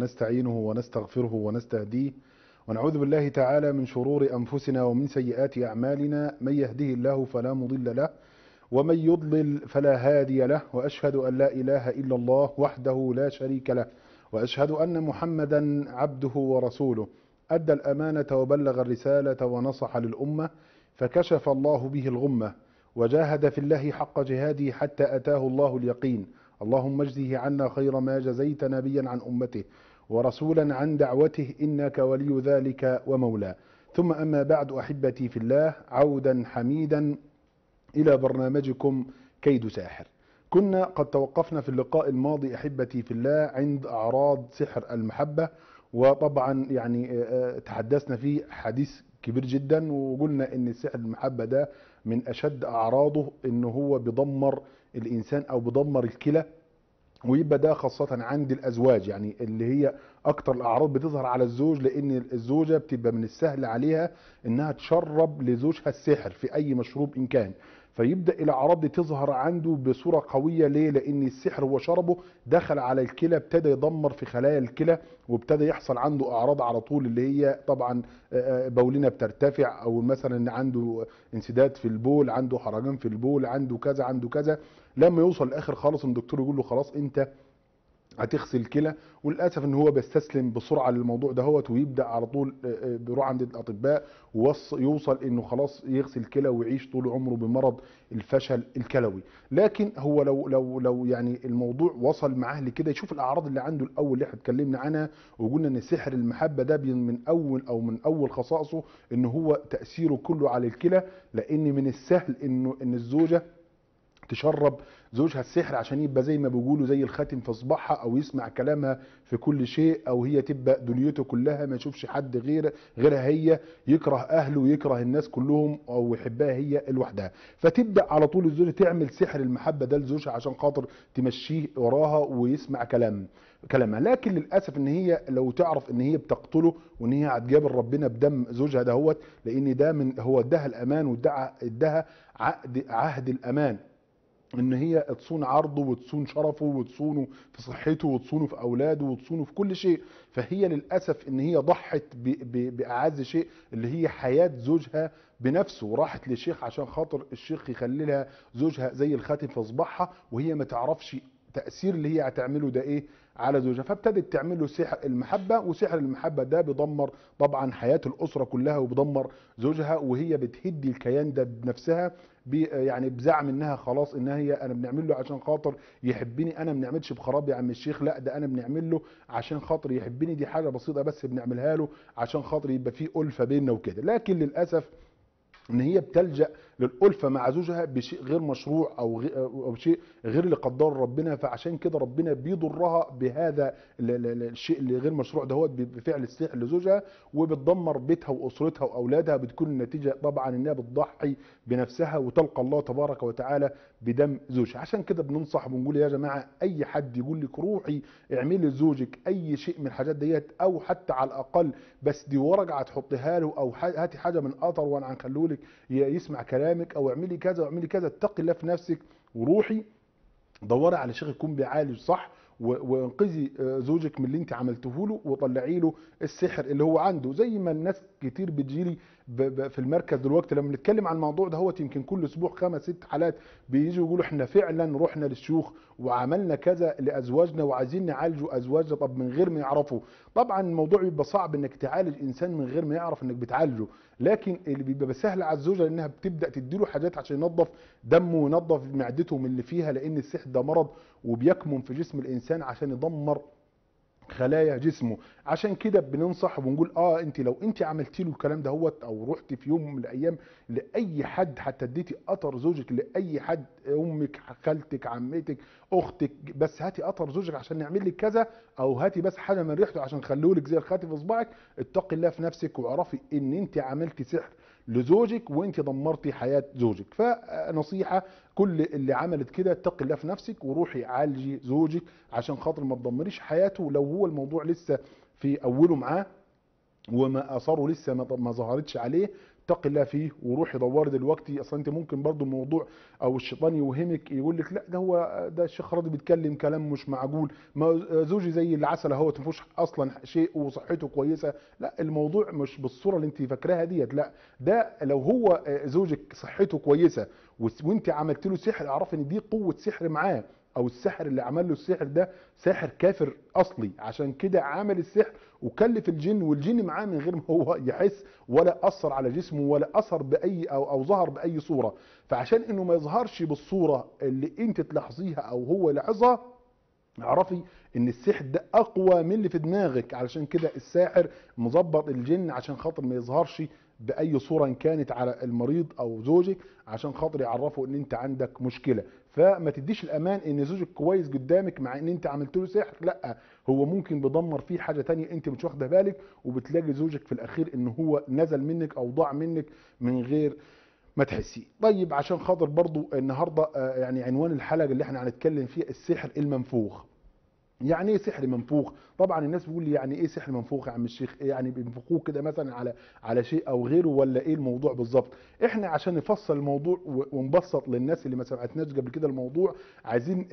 ونستعينه ونستغفره ونستهديه ونعوذ بالله تعالى من شرور أنفسنا ومن سيئات أعمالنا من يهده الله فلا مضل له ومن يضلل فلا هادي له وأشهد أن لا إله إلا الله وحده لا شريك له وأشهد أن محمدا عبده ورسوله أدى الأمانة وبلغ الرسالة ونصح للأمة فكشف الله به الغمة وجاهد في الله حق جهاده حتى أتاه الله اليقين اللهم اجزه عنا خير ما جزيت نبيا عن أمته ورسولا عن دعوته إنك ولي ذلك ومولاه ثم أما بعد أحبتي في الله عودا حميدا إلى برنامجكم كيد ساحر كنا قد توقفنا في اللقاء الماضي أحبتي في الله عند أعراض سحر المحبة وطبعا يعني تحدثنا فيه حديث كبير جدا وقلنا ان سحر المحبة ده من اشد اعراضه ان هو بيدمر الانسان او بيدمر الكلى ويبقى ده خاصة عند الأزواج يعني اللي هي أكتر الأعراض بتظهر على الزوج لأن الزوجة بتبقى من السهل عليها إنها تشرب لزوجها السحر في أي مشروب إن كان فيبدا الاعراض دي تظهر عنده بصوره قويه ليه لان السحر هو شربه دخل على الكلى ابتدى يدمر في خلايا الكلى وابتدى يحصل عنده اعراض على طول اللي هي طبعا بولنا بترتفع او مثلا عنده انسداد في البول عنده حرجان في البول عنده كذا عنده كذا لما يوصل لاخر خالص الدكتور يقول له خلاص انت هتغسل الكلى وللاسف ان هو بيستسلم بسرعه للموضوع دهوت ويبدا على طول بيروح عند الاطباء ويوصل انه خلاص يغسل الكلى ويعيش طول عمره بمرض الفشل الكلوي لكن هو لو لو لو يعني الموضوع وصل معاه لكده يشوف الاعراض اللي عنده الاول اللي احنا اتكلمنا عنها وقلنا ان سحر المحبه ده من اول او من اول خصائصه ان هو تاثيره كله على الكلى لان من السهل انه ان الزوجه تشرب زوجها السحر عشان يبقى زي ما بيقولوا زي الخاتم في صباعها او يسمع كلامها في كل شيء او هي تبقى دنيته كلها ما يشوفش حد غير غيرها هي يكره اهله ويكره الناس كلهم او يحبها هي لوحدها فتبدا على طول الزوجه تعمل سحر المحبه ده لزوجها عشان خاطر تمشيه وراها ويسمع كلام كلامها لكن للاسف ان هي لو تعرف ان هي بتقتله وان هي هتجابر ربنا بدم زوجها دهوت لان ده من هو اداها الامان واداها اداها عقد عهد الامان ان هي تصون عرضه وتصون شرفه وتصونه في صحته وتصونه في اولاده وتصونه في كل شيء فهي للاسف ان هي ضحت باعز شيء اللي هي حياه زوجها بنفسه وراحت للشيخ عشان خاطر الشيخ يخلي لها زوجها زي الخاتم في صباعها وهي ما تعرفش تاثير اللي هي هتعمله ده ايه على زوجها فابتدت تعمل له سحر المحبه وسحر المحبه ده بيدمر طبعا حياه الاسره كلها وبيدمر زوجها وهي بتهدي الكيان ده بنفسها بي يعني بزعم انها خلاص انها هي انا بنعمل له عشان خاطر يحبني انا ما بنعملش بخراب يا عم الشيخ لا ده انا بنعمل له عشان خاطر يحبني دي حاجه بسيطه بس بنعملها له عشان خاطر يبقى في الفه بيننا وكده لكن للاسف ان هي بتلجا للالفه مع زوجها بشيء غير مشروع او او شيء غير اللي قدره ربنا فعشان كده ربنا بيضرها بهذا الشيء اللي غير مشروع دهوت بفعل السحر لزوجها وبتدمر بيتها واسرتها واولادها بتكون النتيجه طبعا انها بتضحي بنفسها وتلقى الله تبارك وتعالى بدم زوجها عشان كده بننصح وبنقول يا جماعه اي حد يقول لك روحي اعملي لزوجك اي شيء من الحاجات ديت او حتى على الاقل بس دي ورقه هتحطيها له او هاتي حاجه من قطر وانا هنخليه لك يسمع كلامك او اعملي كذا واعملي كذا اتقي الله في نفسك وروحي دوري على شيخ يكون بيعالج صح وانقذي زوجك من اللي انت عملته له وطلعي له السحر اللي هو عنده زي ما الناس كتير بتجيلي في المركز دلوقتي لما نتكلم عن الموضوع ده هو يمكن كل اسبوع خمس ست حالات بييجوا يقولوا احنا فعلا رحنا للشيوخ وعملنا كذا لازواجنا وعايزين نعالجوا ازواجنا طب من غير ما يعرفوا طبعا الموضوع بيبقى صعب انك تعالج انسان من غير ما يعرف انك بتعالجه لكن اللي بيبقى سهل على الزوجه لانها بتبدا تديله حاجات عشان ينظف دمه وينظف معدته من اللي فيها لان السحر ده مرض وبيكمن في جسم الانسان عشان يدمر خلايا جسمه عشان كده بننصح وبنقول اه انت لو انت عملتي له الكلام دهوت او رحتي في يوم من الايام لاي حد حتى اديتي قطر زوجك لاي حد امك خالتك عمتك اختك بس هاتي قطر زوجك عشان نعمل لك كذا او هاتي بس حاجه من ريحته عشان نخليه لك زي الخاتم في صباعك اتقي الله في نفسك واعرفي ان انت عملتي سحر لزوجك وانت دمرتي حياه زوجك فنصيحه كل اللي عملت كده اتقي الله في نفسك وروحي عالجي زوجك عشان خاطر ما تدمريش حياته لو هو الموضوع لسه في اوله معاه وما اثاره لسه ما ظهرتش عليه اتق الله فيه وروحي دوري دلوقتي اصلا انت ممكن برضو الموضوع او الشيطان يوهمك يقول لك لا ده هو ده الشيخ راضي بيتكلم كلام مش معقول ما زوجي زي العسل اهو ما فيهوش اصلا شيء وصحته كويسه لا الموضوع مش بالصوره اللي انت فاكراها ديت لا ده لو هو زوجك صحته كويسه وانت عملت له سحر اعرف ان دي قوه سحر معاه او السحر اللي عمل له السحر ده ساحر كافر اصلي عشان كده عمل السحر وكلف الجن والجن معاه من غير ما هو يحس ولا اثر على جسمه ولا اثر باي او او ظهر باي صوره فعشان انه ما يظهرش بالصوره اللي انت تلاحظيها او هو يلاحظها اعرفي ان السحر ده اقوى من اللي في دماغك علشان كده الساحر مظبط الجن عشان خاطر ما يظهرش باي صوره ان كانت على المريض او زوجك عشان خاطر يعرفوا ان انت عندك مشكله فما تديش الامان ان زوجك كويس قدامك مع ان انت عملت له سحر لا هو ممكن بيدمر فيه حاجه تانية انت مش واخده بالك وبتلاقي زوجك في الاخير ان هو نزل منك او ضاع منك من غير ما تحسيه طيب عشان خاطر برضو النهارده يعني عنوان الحلقه اللي احنا هنتكلم فيها السحر المنفوخ يعني ايه سحر منفوخ طبعا الناس بيقول لي يعني ايه سحر منفوخ يا عم الشيخ يعني بينفخوه كده مثلا على على شيء او غيره ولا ايه الموضوع بالظبط احنا عشان نفصل الموضوع ونبسط للناس اللي ما سمعتناش قبل كده الموضوع عايزين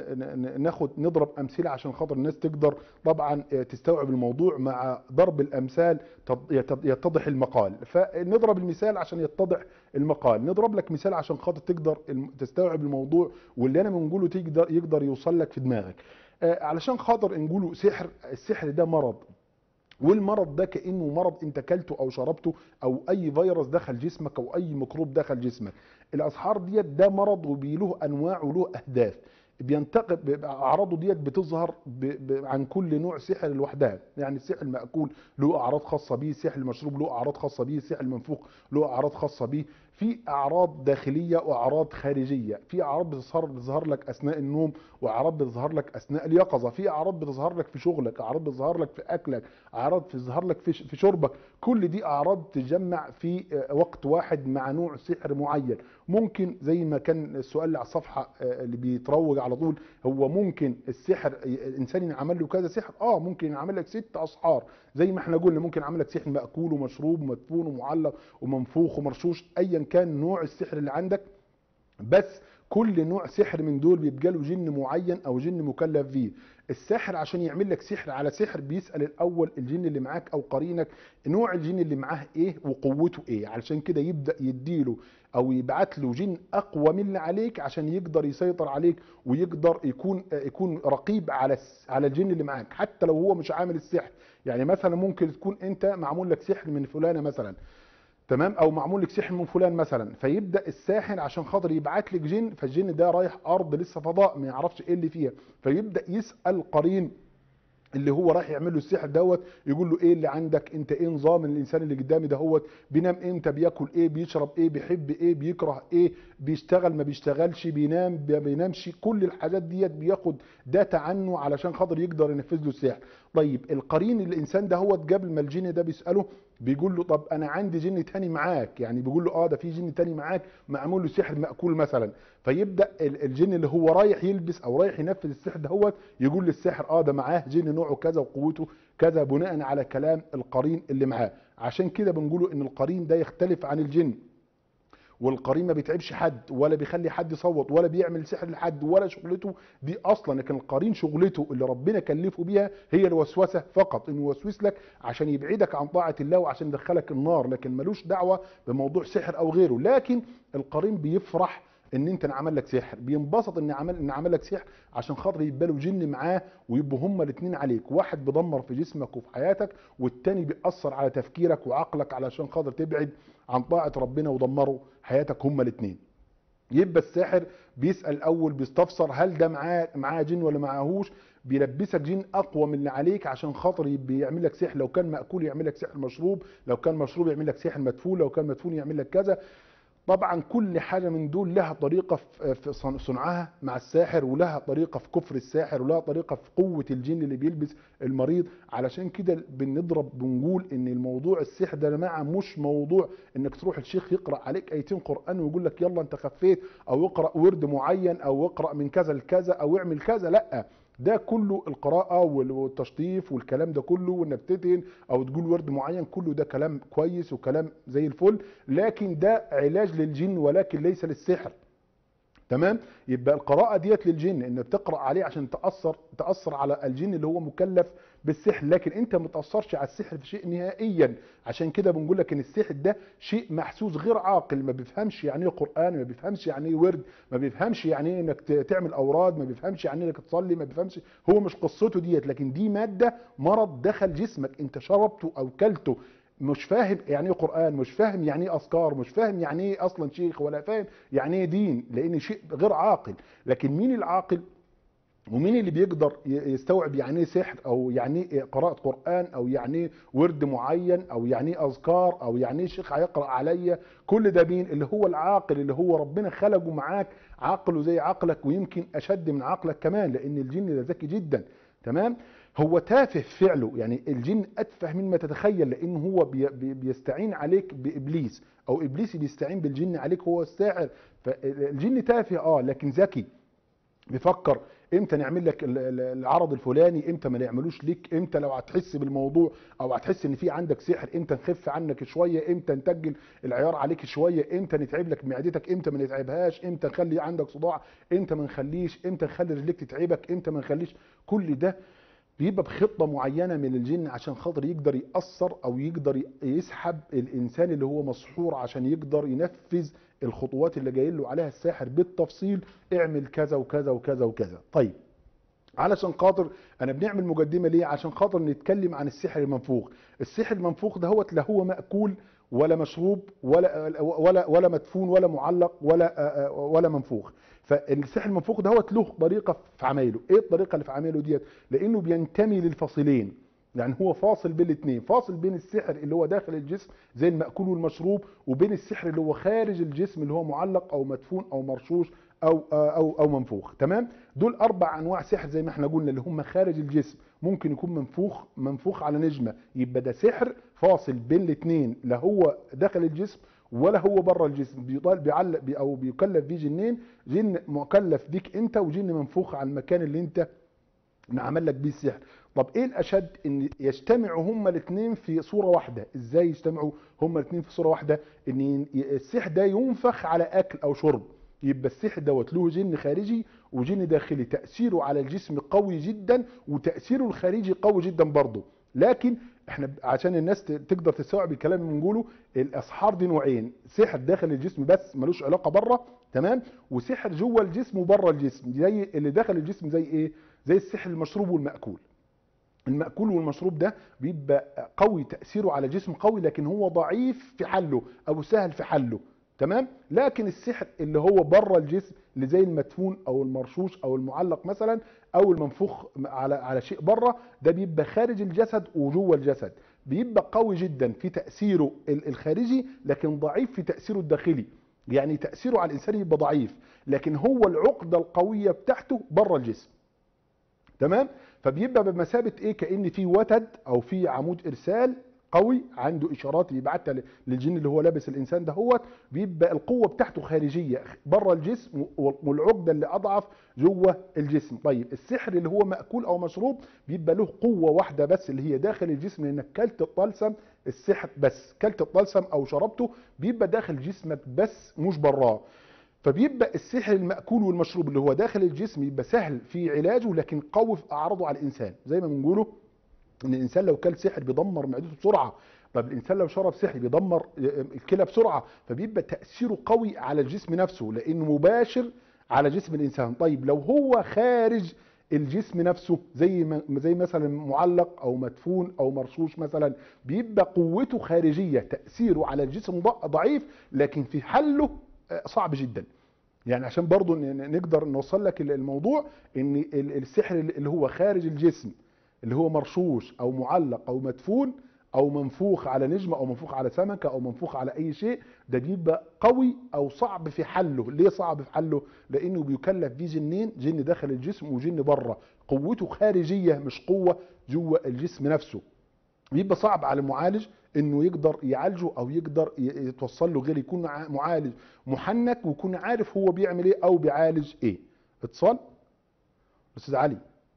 ناخد نضرب امثله عشان خاطر الناس تقدر طبعا تستوعب الموضوع مع ضرب الامثال يتضح المقال فنضرب المثال عشان يتضح المقال نضرب لك مثال عشان خاطر تقدر تستوعب الموضوع واللي انا بنقوله تقدر يقدر يوصل لك في دماغك علشان خاطر نقوله سحر السحر ده مرض والمرض ده كانه مرض انت كلته او شربته او اي فيروس دخل جسمك او اي ميكروب دخل جسمك الاسحار ديت ده مرض وله انواع وله اهداف بينتقل اعراضه ديت بتظهر ب... ب... عن كل نوع سحر لوحدها يعني السحر المأكول له اعراض خاصه بيه السحر المشروب له اعراض خاصه بيه السحر المنفوخ له اعراض خاصه بيه في اعراض داخليه واعراض خارجيه في اعراض بتظهر بتظهر لك اثناء النوم واعراض بتظهر لك اثناء اليقظه في اعراض بتظهر لك في شغلك اعراض بتظهر لك في اكلك اعراض بتظهر لك في في شربك كل دي اعراض تجمع في وقت واحد مع نوع سحر معين ممكن زي ما كان السؤال اللي على الصفحه اللي بيتروج على طول هو ممكن السحر الانسان ينعمل له كذا سحر اه ممكن ينعمل لك ست اسحار زي ما احنا قلنا ممكن يعمل لك سحر ماكول ومشروب ومدفون ومعلق ومنفوخ ومرشوش ايا كان نوع السحر اللي عندك بس كل نوع سحر من دول بيبقى له جن معين او جن مكلف فيه الساحر عشان يعمل لك سحر على سحر بيسال الاول الجن اللي معاك او قرينك نوع الجن اللي معاه ايه وقوته ايه علشان كده يبدا يديله او يبعت له جن اقوى من اللي عليك عشان يقدر يسيطر عليك ويقدر يكون يكون رقيب على على الجن اللي معاك حتى لو هو مش عامل السحر يعني مثلا ممكن تكون انت معمول لك سحر من فلانه مثلا تمام او معمول لك سحر من فلان مثلا فيبدا الساحر عشان خاطر يبعت لك جن فالجن ده رايح ارض لسه فضاء ما يعرفش ايه اللي فيها فيبدا يسال قرين اللي هو رايح يعمل له السحر دوت يقول له ايه اللي عندك انت ايه نظام الانسان اللي قدامي دهوت بينام امتى بياكل ايه بيشرب ايه بيحب ايه بيكره ايه بيشتغل ما بيشتغلش بينام ما بينامش كل الحاجات ديت بياخد داتا عنه علشان خاطر يقدر ينفذ له السحر طيب القرين الانسان دهوت قبل ما الجن ده بيساله بيقول له طب انا عندي جن تاني معاك يعني بيقول له اه ده في جن تاني معاك معمول له سحر ماكول مثلا فيبدا الجن اللي هو رايح يلبس او رايح ينفذ السحر دهوت يقول للساحر اه ده معاه جن نوعه كذا وقوته كذا بناء على كلام القرين اللي معاه عشان كده بنقوله ان القرين ده يختلف عن الجن والقرين ما بيتعبش حد ولا بيخلي حد يصوت ولا بيعمل سحر لحد ولا شغلته دي اصلا لكن القرين شغلته اللي ربنا كلفه بيها هي الوسوسه فقط انه يوسوس لك عشان يبعدك عن طاعه الله وعشان يدخلك النار لكن ملوش دعوه بموضوع سحر او غيره لكن القرين بيفرح ان انت انعمل لك سحر بينبسط ان عمل ان عمل لك سحر عشان خاطر يبقى له جن معاه ويبقوا هما الاثنين عليك واحد بيدمر في جسمك وفي حياتك والتاني بيأثر على تفكيرك وعقلك علشان خاطر تبعد عن طاعه ربنا ودمروا حياتك هما الاثنين يبقى الساحر بيسال الاول بيستفسر هل ده معاه معاه جن ولا معاهوش بيلبسك جن اقوى من اللي عليك عشان خاطر بيعمل لك سحر لو كان ماكول يعمل لك سحر مشروب لو كان مشروب يعمل لك سحر مدفون لو كان مدفون يعمل لك كذا طبعا كل حاجة من دول لها طريقة في صنعها مع الساحر ولها طريقة في كفر الساحر ولها طريقة في قوة الجن اللي بيلبس المريض علشان كده بنضرب بنقول ان الموضوع السحر ده يا جماعة مش موضوع انك تروح الشيخ يقرأ عليك ايتين قرآن ويقول لك يلا انت خفيت او اقرأ ورد معين او اقرأ من كذا لكذا او اعمل كذا لا ده كله القراءة وال- والتشطيف والكلام ده كله وانك تدهن او تقول ورد معين كله ده كلام كويس وكلام زي الفل لكن ده علاج للجن ولكن ليس للسحر تمام يبقى القراءة ديت للجن ان بتقرأ عليه عشان تأثر تأثر على الجن اللي هو مكلف بالسحر لكن انت ما تأثرش على السحر في شيء نهائيا عشان كده بنقول لك ان السحر ده شيء محسوس غير عاقل ما بيفهمش يعني ايه قرآن ما بيفهمش يعني ايه ورد ما بيفهمش يعني ايه انك ت- تعمل اوراد ما بيفهمش يعني ايه انك تصلي ما بيفهمش هو مش قصته ديت لكن دي مادة مرض دخل جسمك انت شربته او كلته مش فاهم يعني ايه قران مش فاهم يعني ايه اذكار مش فاهم يعني ايه اصلا شيخ ولا فاهم يعني ايه دين لان شيء غير عاقل لكن مين العاقل ومين اللي بيقدر ي- يستوعب يعني ايه سحر او يعني ايه قراءة قرآن او يعني ايه ورد معين او يعني ايه اذكار او يعني ايه شيخ هيقرأ عليا كل ده مين اللي هو العاقل اللي هو ربنا خلقه معاك عقله زي عقلك ويمكن اشد من عقلك كمان لان الجن ده ذكي جدا تمام هو تافه فعله يعني الجن اتفه مما تتخيل لان هو بي بي بيستعين عليك بابليس او ابليس بيستعين بالجن عليك هو الساحر فالجن تافه اه لكن ذكي بيفكر امتى نعمل لك ال- ال- العرض الفلاني امتى ما نعملوش ليك امتى لو هتحس بالموضوع او هتحس ان في عندك سحر امتى نخف عنك شويه امتى نتجل العيار عليك شويه امتى نتعب لك معدتك امتى ما نتعبهاش امتى نخلي عندك صداع امتى ما نخليش امتى نخلي رجليك تتعبك امتى ما نخليش كل ده بيبقى بخطه معينه من الجن عشان خاطر يقدر ياثر او يقدر يسحب الانسان اللي هو مسحور عشان يقدر ينفذ الخطوات اللي جاي له عليها الساحر بالتفصيل اعمل كذا وكذا وكذا وكذا طيب علشان خاطر انا بنعمل مقدمه ليه عشان خاطر نتكلم عن السحر المنفوخ السحر المنفوخ ده هو لا هو ماكول ولا مشروب ولا ولا ولا مدفون ولا معلق ولا ولا منفوخ فالسحر المنفوخ ده هو له طريقه في عمايله ايه الطريقه اللي في عمايله ديت لانه بينتمي للفصيلين يعني هو فاصل بين الاثنين فاصل بين السحر اللي هو داخل الجسم زي المأكول والمشروب وبين السحر اللي هو خارج الجسم اللي هو معلق او مدفون او مرشوش او او او منفوخ تمام دول اربع انواع سحر زي ما احنا قلنا اللي هم خارج الجسم ممكن يكون منفوخ منفوخ على نجمه يبقى ده سحر فاصل بين الاثنين لا هو داخل الجسم ولا هو بره الجسم بيطال بيعلق بي او بيكلف بيه جنين جن مكلف بيك انت وجن منفوخ على المكان اللي انت عمل لك بيه السحر طب ايه الاشد ان يجتمعوا هما الاثنين في صوره واحده ازاي يجتمعوا هما الاثنين في صوره واحده ان السحر ده ينفخ على اكل او شرب يبقى السحر دوت له جن خارجي وجن داخلي تاثيره على الجسم قوي جدا وتاثيره الخارجي قوي جدا برضه لكن احنا عشان الناس تقدر تستوعب الكلام اللي بنقوله الاسحار دي نوعين سحر داخل الجسم بس ملوش علاقه بره تمام وسحر جوه الجسم وبره الجسم زي اللي داخل الجسم زي ايه زي السحر المشروب والمأكول المأكول والمشروب ده بيبقى قوي تأثيره على الجسم قوي لكن هو ضعيف في حله أو سهل في حله تمام لكن السحر اللي هو بره الجسم اللي زي المدفون او المرشوش او المعلق مثلا او المنفوخ على على شيء بره ده بيبقى خارج الجسد وجوه الجسد بيبقى قوي جدا في تاثيره الخارجي لكن ضعيف في تاثيره الداخلي يعني تاثيره على الانسان يبقى ضعيف لكن هو العقده القويه بتاعته بره الجسم تمام فبيبقى بمثابه ايه كان في وتد او في عمود ارسال قوي عنده اشارات بيبعتها للجن اللي هو لابس الانسان ده هو بيبقى القوه بتاعته خارجيه بره الجسم والعقده اللي اضعف جوه الجسم طيب السحر اللي هو ماكول او مشروب بيبقى له قوه واحده بس اللي هي داخل الجسم لانك كلت الطلسم السحر بس كلت الطلسم او شربته بيبقى داخل جسمك بس مش براه فبيبقى السحر المأكول والمشروب اللي هو داخل الجسم يبقى سهل في علاجه لكن قوي في اعراضه على الانسان زي ما بنقوله ان الانسان لو كل سحر بيدمر معدته بسرعه طب الانسان لو شرب سحر بيدمر الكلى بسرعه فبيبقى تاثيره قوي على الجسم نفسه لانه مباشر على جسم الانسان طيب لو هو خارج الجسم نفسه زي ما زي مثلا معلق او مدفون او مرشوش مثلا بيبقى قوته خارجيه تاثيره على الجسم ضعيف لكن في حله صعب جدا يعني عشان برضو نقدر نوصل لك الموضوع ان السحر اللي هو خارج الجسم اللي هو مرشوش او معلق او مدفون او منفوخ على نجمه او منفوخ على سمكه او منفوخ على اي شيء ده بيبقى قوي او صعب في حله ليه صعب في حله لانه بيكلف بيه جنين جن داخل الجسم وجن بره قوته خارجيه مش قوه جوه الجسم نفسه بيبقى صعب على المعالج انه يقدر يعالجه او يقدر يتوصل له غير يكون معالج محنك ويكون عارف هو بيعمل ايه او بيعالج ايه اتصال استاذ علي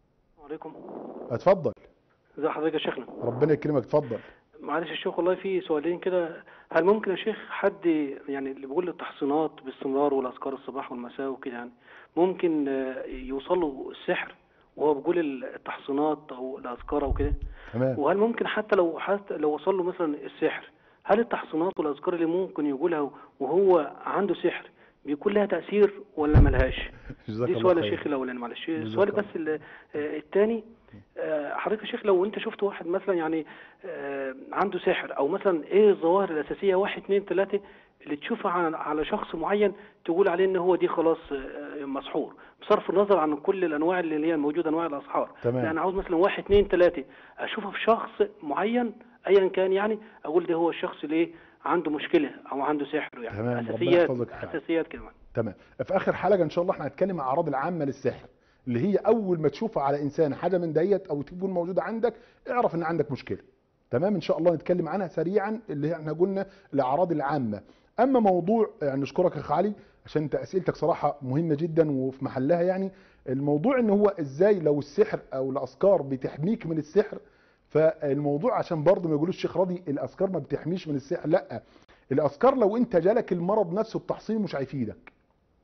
عليكم اتفضل ازي حضرتك يا شيخنا ربنا يكرمك اتفضل معلش يا شيخ والله في سؤالين كده هل ممكن يا شيخ حد يعني اللي بيقول التحصينات باستمرار والاذكار الصباح والمساء وكده يعني ممكن آه، يوصل له السحر وهو بيقول التحصينات او الاذكار او كده تمام وهل ممكن حتى لو حتى لو وصل له مثلا السحر هل التحصينات والاذكار اللي ممكن يقولها وهو عنده سحر بيكون لها تاثير ولا ملهاش جزاك دي الله سؤال يا خير. شيخ الاولاني معلش جزاك السؤال الله. بس ال- آه، الثاني آه، حضرتك يا شيخ لو انت شفت واحد مثلا يعني آه، عنده سحر او مثلا ايه الظواهر الاساسيه واحد اثنين ثلاثه اللي تشوفها على على شخص معين تقول عليه ان هو دي خلاص آه، مسحور بصرف النظر عن كل الانواع اللي هي موجوده انواع الاسحار تمام. لا انا عاوز مثلا واحد اثنين ثلاثه اشوفها في شخص معين ايا كان يعني اقول ده هو الشخص اللي إيه عنده مشكله او عنده سحر يعني تمام، ربنا اساسيات يحفظك يا حبيبي. اساسيات كده تمام في اخر حلقه ان شاء الله احنا هنتكلم عن اعراض العامه للسحر اللي هي اول ما تشوفها على انسان حاجه من ديت او تكون موجوده عندك اعرف ان عندك مشكله تمام ان شاء الله نتكلم عنها سريعا اللي احنا قلنا الاعراض العامه اما موضوع يعني نشكرك يا اخ علي عشان انت اسئلتك صراحه مهمه جدا وفي محلها يعني الموضوع ان هو ازاي لو السحر او الاذكار بتحميك من السحر فالموضوع عشان برضه ما يقولوش الشيخ راضي الاذكار ما بتحميش من السحر لا الاذكار لو انت جالك المرض نفسه التحصين مش هيفيدك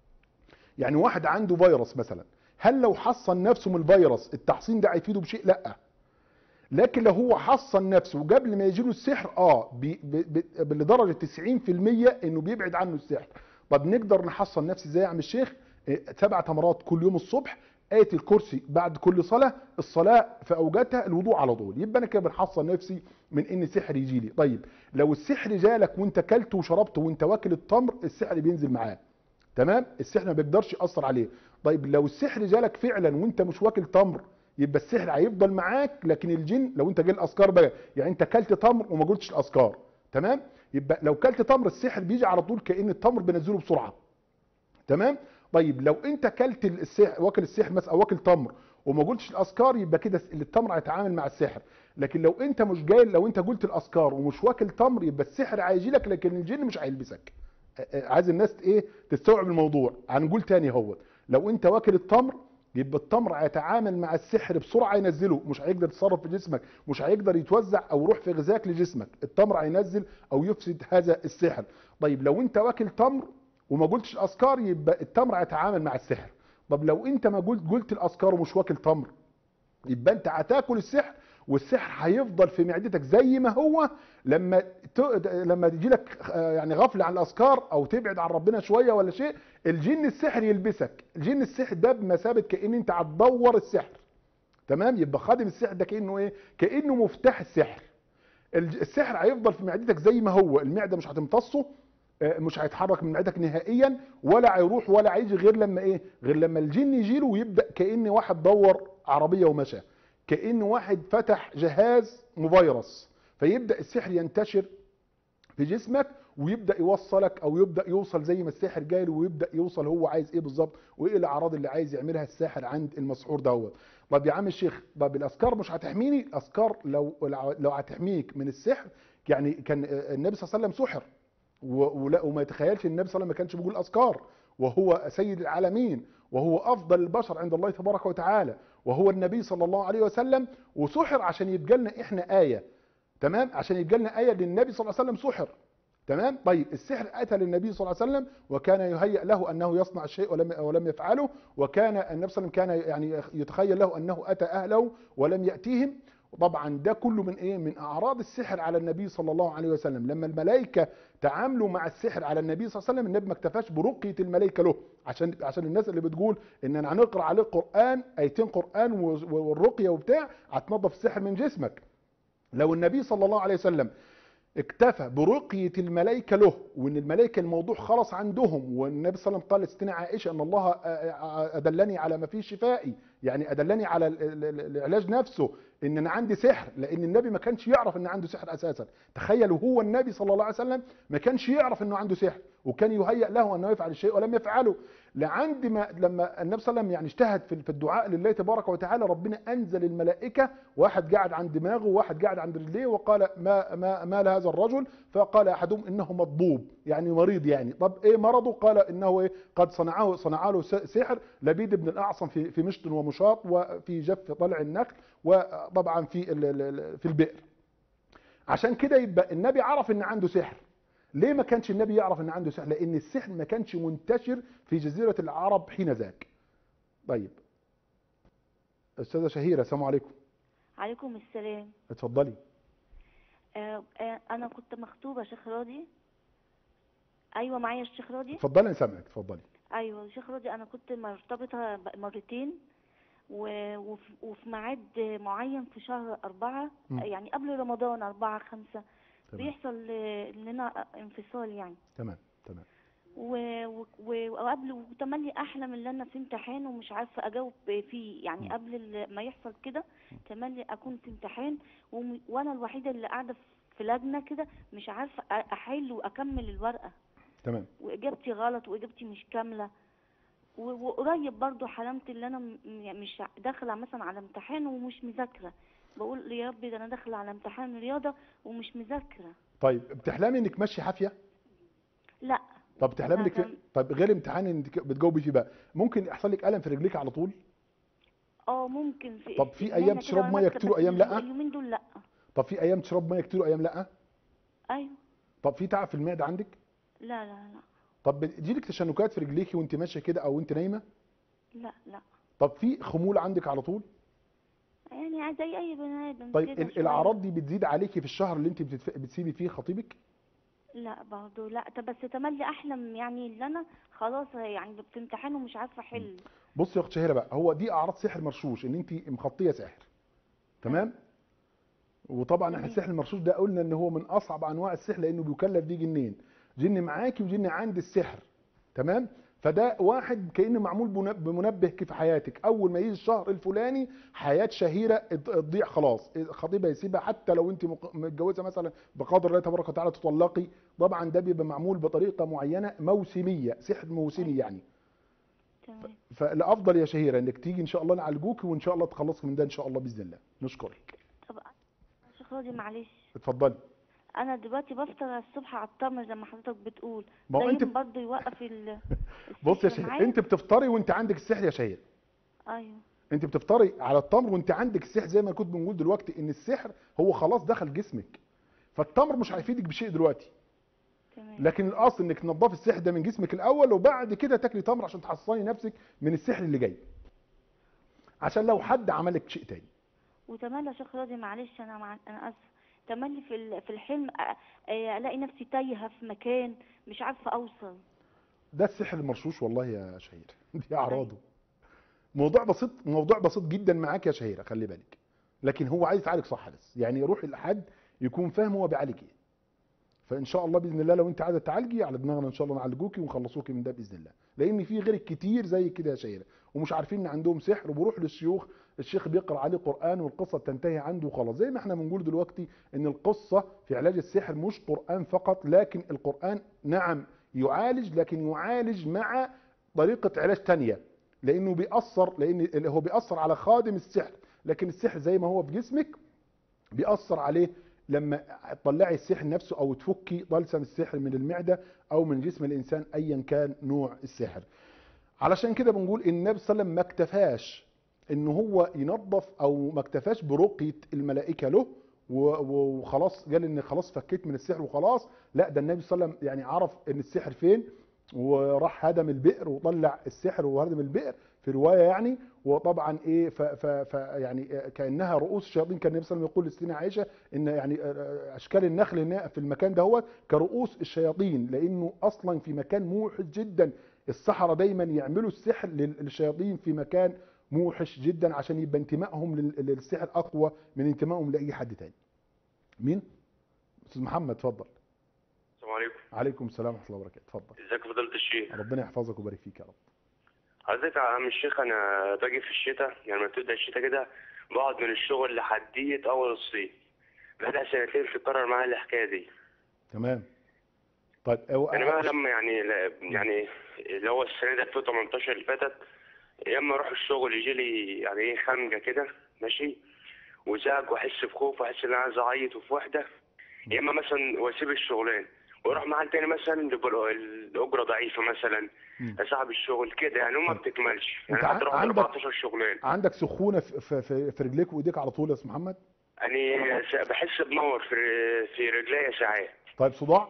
يعني واحد عنده فيروس مثلا هل لو حصن نفسه من الفيروس التحصين ده هيفيده بشيء لا لكن لو هو حصن نفسه قبل ما يجيله السحر اه بي- ب- ب- لدرجه 90% انه بيبعد عنه السحر طب نقدر نحصن نفسي ازاي يا عم الشيخ إيه، سبع تمرات كل يوم الصبح آية الكرسي بعد كل صلاة الصلاة في أوجاتها الوضوء على طول يبقى أنا كده بنحصن نفسي من إن السحر يجي لي طيب لو السحر جالك وأنت كلت وشربت وأنت واكل التمر السحر بينزل معاه تمام السحر ما بيقدرش ياثر عليه طيب لو السحر جالك فعلا وانت مش واكل تمر يبقى السحر هيفضل معاك لكن الجن لو انت جاي الاذكار بقى يعني انت كلت تمر وما قلتش الاذكار تمام يبقى لو كلت تمر السحر بيجي على طول كان التمر بينزله بسرعه تمام طيب لو انت كلت السحر واكل السحر مثلا او واكل تمر وما قلتش الاذكار يبقى كده التمر هيتعامل مع السحر لكن لو انت مش جاي لو انت قلت الاذكار ومش واكل تمر يبقى السحر هيجي لك لكن الجن مش هيلبسك عايز الناس ايه تستوعب الموضوع هنقول تاني هو لو انت واكل التمر يبقى التمر هيتعامل مع السحر بسرعه ينزله مش هيقدر يتصرف في جسمك مش هيقدر يتوزع او يروح في غذاك لجسمك التمر هينزل او يفسد هذا السحر طيب لو انت واكل تمر وما قلتش الاذكار يبقى التمر هيتعامل مع السحر طب لو انت ما قلت قلت الاذكار ومش واكل تمر يبقى انت هتاكل السحر والسحر هيفضل في معدتك زي ما هو لما ت... لما تجي لك يعني غفله عن الاذكار او تبعد عن ربنا شويه ولا شيء الجن السحر يلبسك الجن السحر ده بمثابه كان انت هتدور السحر تمام يبقى خادم السحر ده كانه ايه كانه مفتاح السحر الج- السحر هيفضل في معدتك زي ما هو المعده مش هتمتصه آه، مش هيتحرك من معدتك نهائيا ولا هيروح ولا هيجي غير لما ايه غير لما الجن يجي له ويبدا كان واحد دور عربيه ومشى كان واحد فتح جهاز مفيروس فيبدا السحر ينتشر في جسمك ويبدا يوصلك او يبدا يوصل زي ما الساحر جاي له ويبدا يوصل هو عايز ايه بالظبط وايه الاعراض اللي عايز يعملها الساحر عند المسحور دوت طب يا عم الشيخ طب الاذكار مش هتحميني الاذكار لو لو هتحميك من السحر يعني كان النبي صلى الله عليه وسلم سحر و- ولا وما يتخيلش ان النبي صلى الله عليه وسلم ما كانش بيقول اذكار وهو سيد العالمين وهو افضل البشر عند الله تبارك وتعالى وهو النبي صلى الله عليه وسلم وسحر عشان يبقى لنا احنا ايه تمام عشان يبقى لنا ايه للنبي صلى الله عليه وسلم سحر تمام طيب السحر اتى للنبي صلى الله عليه وسلم وكان يهيأ له انه يصنع الشيء ولم ولم يفعله وكان النبي صلى الله عليه وسلم كان يعني يتخيل له انه اتى اهله ولم ياتيهم طبعا ده كله من ايه من اعراض السحر على النبي صلى الله عليه وسلم لما الملائكه تعاملوا مع السحر على النبي صلى الله عليه وسلم النبي ما اكتفاش برقيه الملائكه له عشان عشان الناس اللي بتقول ان انا هنقرا عليه قران ايتين قران والرقيه وبتاع هتنظف السحر من جسمك لو النبي صلى الله عليه وسلم اكتفى برقية الملائكة له وان الملائكة الموضوع خلص عندهم والنبي صلى الله عليه وسلم قال لستنا عائشة ان الله ادلني على ما فيه شفائي يعني ادلني على ال- ال- ال- العلاج نفسه ان انا عندي سحر لان النبي ما كانش يعرف ان عنده سحر اساسا تخيلوا هو النبي صلى الله عليه وسلم ما كانش يعرف انه عنده سحر وكان يهيأ له انه يفعل الشيء ولم يفعله لعند ما لما النبي صلى الله عليه وسلم يعني اجتهد في في الدعاء لله تبارك وتعالى ربنا انزل الملائكه واحد قاعد عند دماغه وواحد قاعد عند رجليه وقال ما ما ما لهذا الرجل فقال احدهم انه مضبوب يعني مريض يعني طب ايه مرضه قال انه ايه قد صنعه صنع له س- سحر لبيد بن الاعصم في في مشط ومشط النشاط وفي جف طلع النخل وطبعا في ال- ال- ال- في البئر عشان كده يبقى النبي عرف ان عنده سحر ليه ما كانش النبي يعرف ان عنده سحر لان السحر ما كانش منتشر في جزيره العرب حين ذاك طيب استاذه شهيره السلام عليكم عليكم السلام اتفضلي آه آه انا كنت مخطوبه شيخ راضي ايوه معايا الشيخ راضي اتفضلي نسامعك اتفضلي ايوه شيخ راضي انا كنت مرتبطه ب- مرتين و- وفي وفي ميعاد معين في شهر أربعة مم. يعني قبل رمضان أربعة خمسة تمام بيحصل آه، إننا انفصال يعني تمام تمام و- و- و- وقبل وتملي احلم ان انا في امتحان ومش عارفه اجاوب فيه يعني مم. قبل ال- ما يحصل كده تملي اكون في امتحان وم- وانا الوحيده اللي قاعده في لجنه كده مش عارفه أ- احل واكمل الورقه تمام واجابتي غلط واجابتي مش كامله و- وقريب برضو حلمت ان انا م- م- مش داخله مثلا على امتحان ومش مذاكره بقول يا ربي ده انا داخله على امتحان رياضه ومش مذاكره طيب بتحلمي انك ماشيه حافيه لا طب بتحلمي انك مثلاً- طب غير امتحان انك بتجاوبي فيه بقى ممكن يحصل لك الم في رجليك على طول اه ممكن في طب في في أيام نايمة تشرب كده مية وأنا كتير بس وأيام لأ؟ اليومين دول لا طب في ايام تشرب ميه كتير وايام لا ايوه طب في تعب في المعده عندك لا لا لا طب بتجيلك تشنكات في رجليكي وانت ماشيه كده او انت نايمه لا لا طب في خمول عندك على طول يعني زي اي بني ادم طيب كده ال- شوية. الاعراض دي بتزيد عليكي في الشهر اللي انت بتتف... بتسيبي فيه خطيبك لا برضه لا طب بس تملي احلم يعني ان انا خلاص يعني في امتحان ومش عارفه احل بص يا اخت شهيره بقى هو دي اعراض سحر مرشوش ان انت مخطيه سحر تمام وطبعا احنا تمام. السحر المرشوش ده قلنا ان هو من اصعب انواع السحر لانه بيكلف بيه جنين جن معاكي وجن عند السحر تمام فده واحد كانه معمول بن- بمنبه في حياتك اول ما يجي الشهر الفلاني حياه شهيره ت- تضيع خلاص خطيبها يسيبها حتى لو انت مق- متجوزه مثلا بقدر الله تبارك وتعالى تطلقي طبعا ده بيبقى معمول بطريقه معينه موسميه سحر موسمي يعني تمام فالافضل يا شهيره انك تيجي ان شاء الله نعالجوك وان شاء الله تخلصك من ده ان شاء الله باذن الله نشكرك طب شيخ راضي معلش اتفضلي انا دلوقتي بفطر الصبح على التمر زي ما حضرتك بتقول ما هو ده انت يوم برضه يوقف ال بص يا السحر شهيره معايا؟ انت بتفطري وانت عندك السحر يا شهيره ايوه انت بتفطري على التمر وانت عندك السحر زي ما كنت بنقول دلوقتي ان السحر هو خلاص دخل جسمك فالتمر مش هيفيدك بشيء دلوقتي تمام لكن الاصل انك تنضفي السحر ده من جسمك الاول وبعد كده تاكلي تمر عشان تحصني نفسك من السحر اللي جاي عشان لو حد عملك شيء تاني وتملي يا شيخ راضي معلش انا مع... انا اسفه تملي في ال... في الحلم أ- أ- الاقي نفسي تايهه في مكان مش عارفه اوصل ده السحر المرشوش والله يا شهيرة دي اعراضه موضوع بسيط موضوع بسيط جدا معاك يا شهيرة خلي بالك لكن هو عايز يتعالج صح بس يعني يروح لحد يكون فاهم هو بيعالج ايه فان شاء الله باذن الله لو انت عايزه تعالجي على دماغنا ان شاء الله نعالجوكي ونخلصوكي من ده باذن الله لان في غيرك كتير زي كده يا شهيرة ومش عارفين ان عندهم سحر وبيروح للشيوخ الشيخ بيقرا عليه قران والقصه بتنتهي عنده وخلاص زي ما احنا بنقول دلوقتي ان القصه في علاج السحر مش قران فقط لكن القران نعم يعالج لكن يعالج مع طريقه علاج تانية لانه بيأثر لان اللي هو بيأثر على خادم السحر لكن السحر زي ما هو في جسمك بيأثر عليه لما تطلعي السحر نفسه او تفكي طلسم السحر من المعده او من جسم الانسان ايا كان نوع السحر علشان كده بنقول ان النبي صلى الله عليه وسلم ما اكتفاش ان هو ينظف او ما اكتفاش برقيه الملائكه له و- وخلاص قال ان خلاص فكيت من السحر وخلاص لا ده النبي صلى الله عليه وسلم يعني عرف ان السحر فين وراح هدم البئر وطلع السحر وهدم البئر في روايه يعني وطبعا ايه ف ف ف يعني كانها رؤوس الشياطين كان النبي صلى الله عليه وسلم يقول لستنا عائشه ان يعني اشكال النخل هنا في المكان ده هو كرؤوس الشياطين لانه اصلا في مكان موحش جدا السحرة دايما يعملوا السحر لل- للشياطين في مكان موحش جدا عشان يبقى انتمائهم لل- للسحر اقوى من انتمائهم لاي حد تاني مين استاذ محمد اتفضل السلام عليكم عليكم السلام ورحمه الله وبركاته اتفضل ازيك يا فضيلة الشيخ ربنا يحفظك ويبارك فيك يا رب حضرتك يا عم الشيخ انا باجي في الشتاء يعني لما تبدا الشتاء كده بقعد من الشغل لحدية اول الصيف بقالها سنتين تكرر معايا الحكايه دي تمام طيب هو يعني بقى لما يعني لا- يعني اللي هو السنه دي 2018 اللي فاتت يا اما اروح الشغل يجي لي يعني ايه خمجه كده ماشي وزعج واحس بخوف واحس ان انا عايز اعيط وفي وحده يا اما مثلا واسيب الشغلان واروح محل تاني مثلا يبقى الاجره ضعيفه مثلا مم. صاحب الشغل كده يعني وما بتكملش أنت يعني ع- هتروح عندك- 14 شغلانه عندك سخونه في, في, في, في رجليك وايديك على طول يا استاذ محمد يعني س- بحس بنور في في رجليا ساعات طيب صداع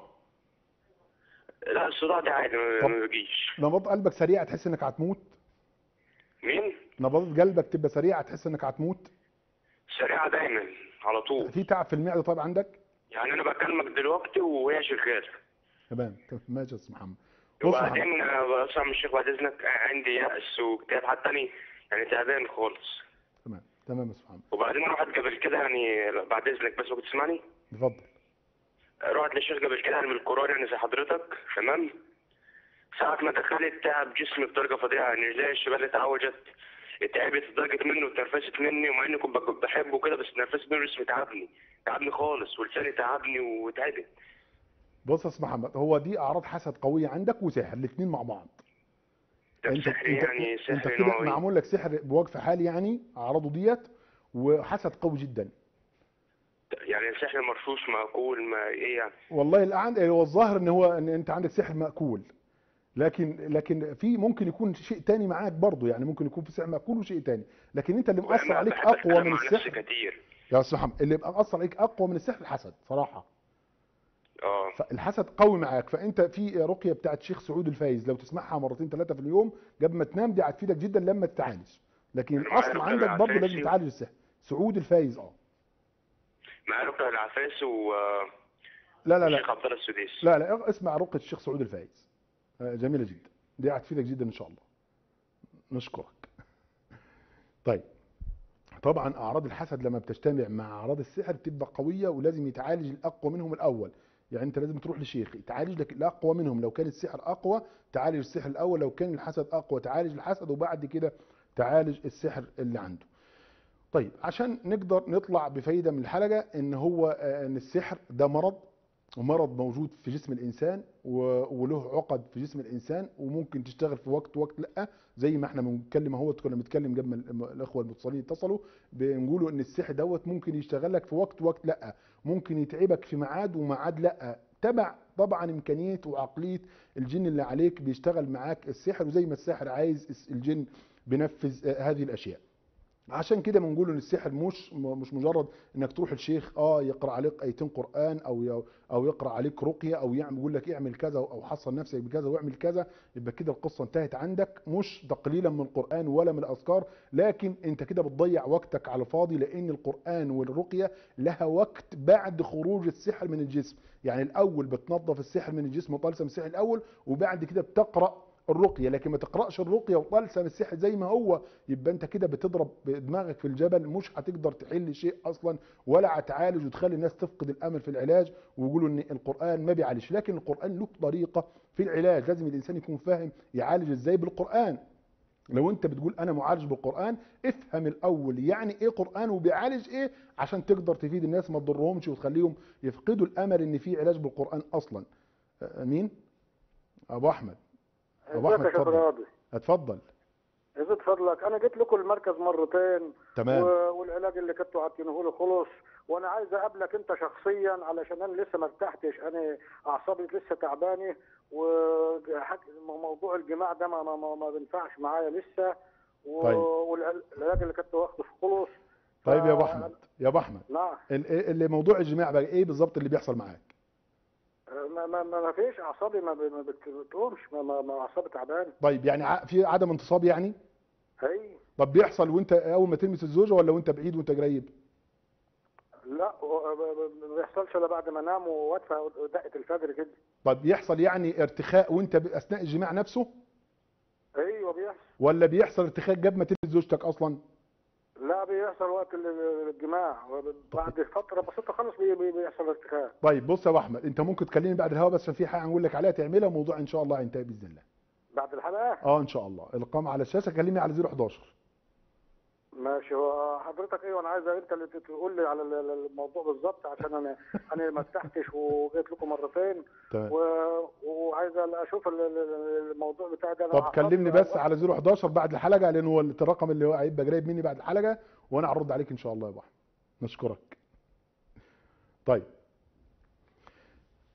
لا الصداع ده عادي ما طب. ما بيجيش نبضات قلبك سريعه تحس انك هتموت مين؟ نبضات قلبك تبقى سريعه تحس انك هتموت سريعه دايما على طول في تعب في المعده طيب عندك يعني انا بكلمك دلوقتي وهي شغاله تمام تمام ماشي يا استاذ محمد بص يا محمد وبعدين أنا بسمع من الشيخ بعد اذنك عندي يأس واكتئاب حتى أنا يعني تعبان خالص تمام تمام يا استاذ محمد وبعدين رحت قبل كده يعني بعد اذنك بس ممكن تسمعني اتفضل رحت للشيخ قبل كده يعني من القرآن يعني زي حضرتك تمام ساعة ما دخلت تعب جسمي بدرجة فظيعة يعني رجلي الشمال اتعوجت اتعبت لدرجة منه وتنرفزت مني ومع اني كنت بك- بحبه كده بس تنرفزت منه جسمي تعبني تعبني خالص ولساني تعبني وتعبت بص يا استاذ محمد هو دي اعراض حسد قويه عندك وسحر الاثنين مع بعض طب سحر يعني انت سحر كده نوعي معمول لك سحر بوقف حالي يعني اعراضه ديت وحسد قوي جدا يعني سحر مرشوش مأكول ما ايه يعني والله الآن هو الظاهر ان هو ان انت عندك سحر مأكول لكن لكن في ممكن يكون شيء تاني معاك برضه يعني ممكن يكون في سحر مأكول وشيء تاني لكن انت اللي مأثر أنا عليك بحب اقوى أتكلم من مع نفسي السحر كتير يا استاذ محمد اللي يبقى مأثر عليك اقوى من السحر الحسد صراحه اه فالحسد قوي معاك فانت في رقيه بتاعت شيخ سعود الفايز لو تسمعها مرتين ثلاثه في اليوم قبل ما تنام دي هتفيدك جدا لما تتعالج لكن أنا الاصل معايا عندك رقية برضه لازم العفاسي. تعالج السحر سعود الفايز اه معايا رقية العفاس و لا لا الشيخ لا عبد الله السديس لا لا اسمع رقيه الشيخ سعود الفايز آه، جميله جدا دي هتفيدك جدا ان شاء الله نشكرك طيب طبعا اعراض الحسد لما بتجتمع مع اعراض السحر بتبقى قويه ولازم يتعالج الاقوى منهم الاول يعني انت لازم تروح لشيخ يتعالج لك الاقوى منهم لو كان السحر اقوى تعالج السحر الاول لو كان الحسد اقوى تعالج الحسد وبعد كده تعالج السحر اللي عنده طيب عشان نقدر نطلع بفايده من الحلقه ان هو آه، ان السحر ده مرض ومرض موجود في جسم الانسان و- وله عقد في جسم الانسان وممكن تشتغل في وقت وقت لا زي ما احنا بنتكلم اهو كنا بنتكلم قبل ما الم- الاخوه المتصلين اتصلوا بنقولوا ان السحر دوت ممكن يشتغل لك في وقت وقت لا ممكن يتعبك في ميعاد وميعاد لا تبع طبعا امكانيه وعقليه الجن اللي عليك بيشتغل معاك السحر وزي ما الساحر عايز الس- الجن بينفذ آه، هذه الاشياء عشان كده بنقول ان السحر مش مش مجرد انك تروح الشيخ اه يقرا عليك ايتين قران او ي- او يقرا عليك رقيه او يعمل يقول لك اعمل كذا او حصن نفسك بكذا واعمل كذا يبقى كده القصه انتهت عندك مش تقليلا من القران ولا من الاذكار لكن انت كده بتضيع وقتك على الفاضي لان القران والرقيه لها وقت بعد خروج السحر من الجسم يعني الاول بتنظف السحر من الجسم وطلسم السحر الاول وبعد كده بتقرا الرقيه لكن ما تقراش الرقيه وطلسم السحر زي ما هو يبقى انت كده بتضرب دماغك في الجبل مش هتقدر تحل شيء اصلا ولا هتعالج وتخلي الناس تفقد الامل في العلاج ويقولوا ان القران ما بيعالجش لكن القران له طريقه في العلاج لازم الانسان يكون فاهم يعالج ازاي بالقران لو انت بتقول انا معالج بالقران افهم الاول يعني ايه قران وبيعالج ايه عشان تقدر تفيد الناس ما تضرهمش وتخليهم يفقدوا الامل ان في علاج بالقران اصلا آه، مين ابو احمد ابو ازيك احمد يا شيخ اتفضل راضي اتفضل يزيد فضلك انا جيت لكم المركز مرتين تمام و... والعلاج اللي كنتوا عاطينه لي خلص وانا عايز اقابلك انت شخصيا علشان انا لسه ما ارتحتش انا اعصابي لسه تعبانه وموضوع الجماع ده ما ما, ما, ما بينفعش معايا لسه و... طيب. والعلاج اللي كنت واخده خلص طيب يا ابو ف- احمد يا ابو احمد نعم ال- ال- اللي موضوع الجماع بقى ايه بالظبط اللي بيحصل معاك ما ما ما ما فيش اعصابي ما, ب- ما بت- بتقومش ما, ما, ما اعصابي تعبانه طيب يعني ع- في عدم انتصاب يعني هي طب بيحصل وانت اول ما تلمس الزوجه ولا وانت بعيد وانت قريب لا هو ما بيحصلش الا بعد ما انام وادفى دقه الفجر كده طب بيحصل يعني ارتخاء وانت ب- اثناء الجماع نفسه ايوه بيحصل ولا بيحصل ارتخاء قبل ما تلمس زوجتك اصلا لا بيحصل وقت ال- الجماع بعد فتره بسيطه خالص بي- بي- بيحصل ارتخاء طيب بص يا ابو احمد انت ممكن تكلمني بعد الهوا بس عشان في حاجه هنقول لك عليها تعملها وموضوع ان شاء الله هينتهي باذن الله بعد الحلقه اه ان شاء الله الارقام على الشاشه كلمني على 011 ماشي هو حضرتك ايه وانا عايز انت اللي تقول لي على ال- ال- الموضوع بالظبط عشان انا انا ما ارتحتش وجيت لكم مرتين تمام و- وعايز اشوف ال- ال- الموضوع بتاع ده أنا طب أعصابي- كلمني بس على 011 بعد الحلقه لان هو الرقم اللي هو هيبقى قريب مني بعد الحلقه وانا هرد عليك ان شاء الله يا ابو احمد نشكرك طيب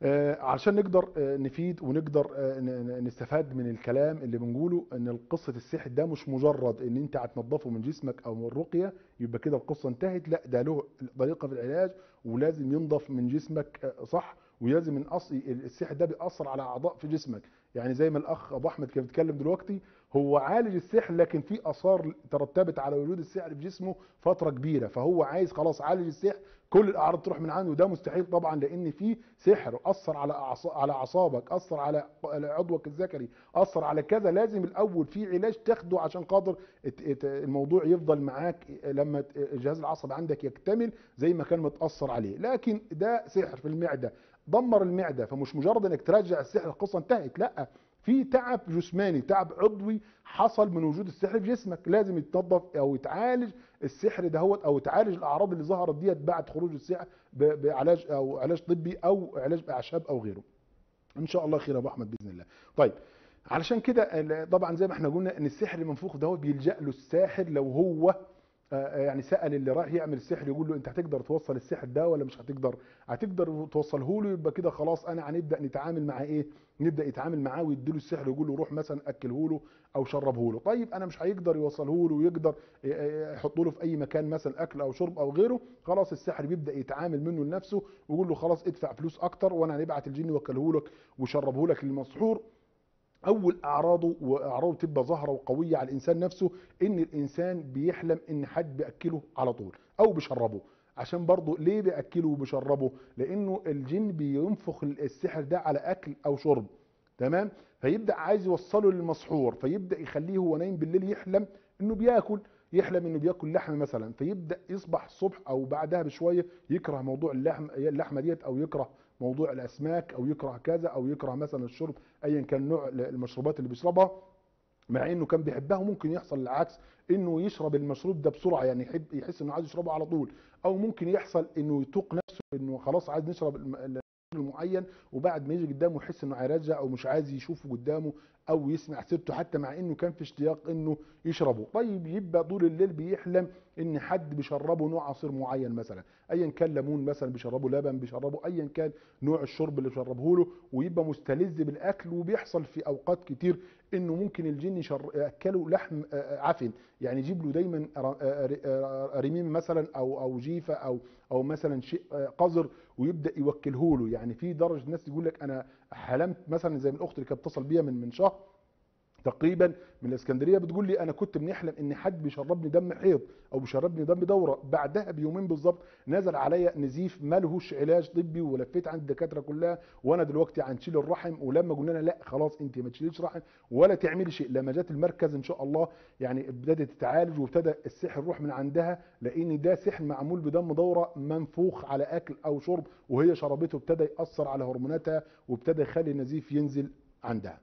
آه، عشان نقدر آه، نفيد ونقدر آه، ن- ن- نستفاد من الكلام اللي بنقوله ان قصه السحر ده مش مجرد ان انت هتنضفه من جسمك او من الرقيه يبقى كده القصه انتهت لا ده له طريقه في العلاج ولازم ينضف من جسمك آه، صح ولازم من اصل السحر ده بيأثر على اعضاء في جسمك يعني زي ما الاخ ابو احمد كان بيتكلم دلوقتي هو عالج السحر لكن في اثار ترتبت على وجود السحر في جسمه فتره كبيره فهو عايز خلاص عالج السحر كل الاعراض تروح من عنده وده مستحيل طبعا لان في سحر اثر على أعص- على اعصابك اثر على على عضوك الذكري اثر على كذا لازم الاول في علاج تاخده عشان خاطر ات- ات- الموضوع يفضل معاك لما ت- الجهاز العصبي عندك يكتمل زي ما كان متاثر عليه لكن ده سحر في المعده دمر المعده فمش مجرد انك ترجع السحر القصه انتهت لا في تعب جسماني تعب عضوي حصل من وجود السحر في جسمك لازم يتنظف او يتعالج السحر دهوت او تعالج الاعراض اللي ظهرت ديت بعد خروج السحر ب- بعلاج او علاج طبي او علاج باعشاب او غيره ان شاء الله خير يا ابو احمد باذن الله طيب علشان كده ال- طبعا زي ما احنا قلنا ان السحر المنفوخ ده بيلجا له الساحر لو هو آه، يعني سال اللي رايح يعمل السحر يقول له انت هتقدر توصل السحر ده ولا مش هتقدر هتقدر توصله له يبقى كده خلاص انا هنبدا نتعامل مع ايه نبدا يتعامل معاه ويديله السحر ويقول له روح مثلا اكله له او شربه له طيب انا مش هيقدر يوصله له ويقدر يحطه له في اي مكان مثلا اكل او شرب او غيره خلاص السحر بيبدا يتعامل منه لنفسه ويقول له خلاص ادفع فلوس اكتر وانا هنبعت الجن يوكله لك وشربه لك للمسحور اول اعراضه واعراضه تبقى ظاهره وقويه على الانسان نفسه ان الانسان بيحلم ان حد بياكله على طول او بيشربه عشان برضه ليه بياكله وبيشربه لانه الجن بينفخ السحر ده على اكل او شرب تمام فيبدا عايز يوصله للمسحور فيبدا يخليه هو نايم بالليل يحلم انه بياكل يحلم انه بياكل لحم مثلا فيبدا يصبح الصبح او بعدها بشويه يكره موضوع اللحم اللحمه ديت او يكره موضوع الاسماك او يكره كذا او يكره مثلا الشرب ايا كان نوع المشروبات اللي بيشربها مع انه كان بيحبها وممكن يحصل العكس انه يشرب المشروب ده بسرعه يعني يحب يحس انه عايز يشربه على طول او ممكن يحصل انه يتوق نفسه انه خلاص عايز نشرب الم- ال- المعين وبعد ما يجي قدامه يحس انه هيرجع او مش عايز يشوفه قدامه او يسمع سيرته حتى مع انه كان في اشتياق انه يشربه طيب يبقى طول الليل بيحلم ان حد بيشربه نوع عصير معين مثلا ايا كان ليمون مثلا بيشربه لبن بيشربه ايا كان نوع الشرب اللي بيشربه له ويبقى مستلذ بالاكل وبيحصل في اوقات كتير انه ممكن الجن يشر- ياكله لحم آه، عفن يعني يجيب له دايما ر- آه، آه، رميم مثلا او او جيفه او او مثلا شيء آه، قذر ويبدا يوكله له يعني في درجه ناس يقول لك انا حلمت مثلا زي من الاخت اللي كانت بتتصل بيا من من شهر تقريبا من الاسكندريه بتقول لي انا كنت بنحلم ان حد بيشربني دم حيض او بيشربني دم دوره بعدها بيومين بالظبط نزل عليا نزيف مالهوش علاج طبي ولفيت عند الدكاتره كلها وانا دلوقتي هنشيل الرحم ولما قلنا لها لا خلاص انت ما تشيليش رحم ولا تعملي شيء لما جت المركز ان شاء الله يعني ابتدت تتعالج وابتدى السحر يروح من عندها لان ده سحر معمول بدم دوره منفوخ على اكل او شرب وهي شربته ابتدى ياثر على هرموناتها وابتدى يخلي النزيف ينزل عندها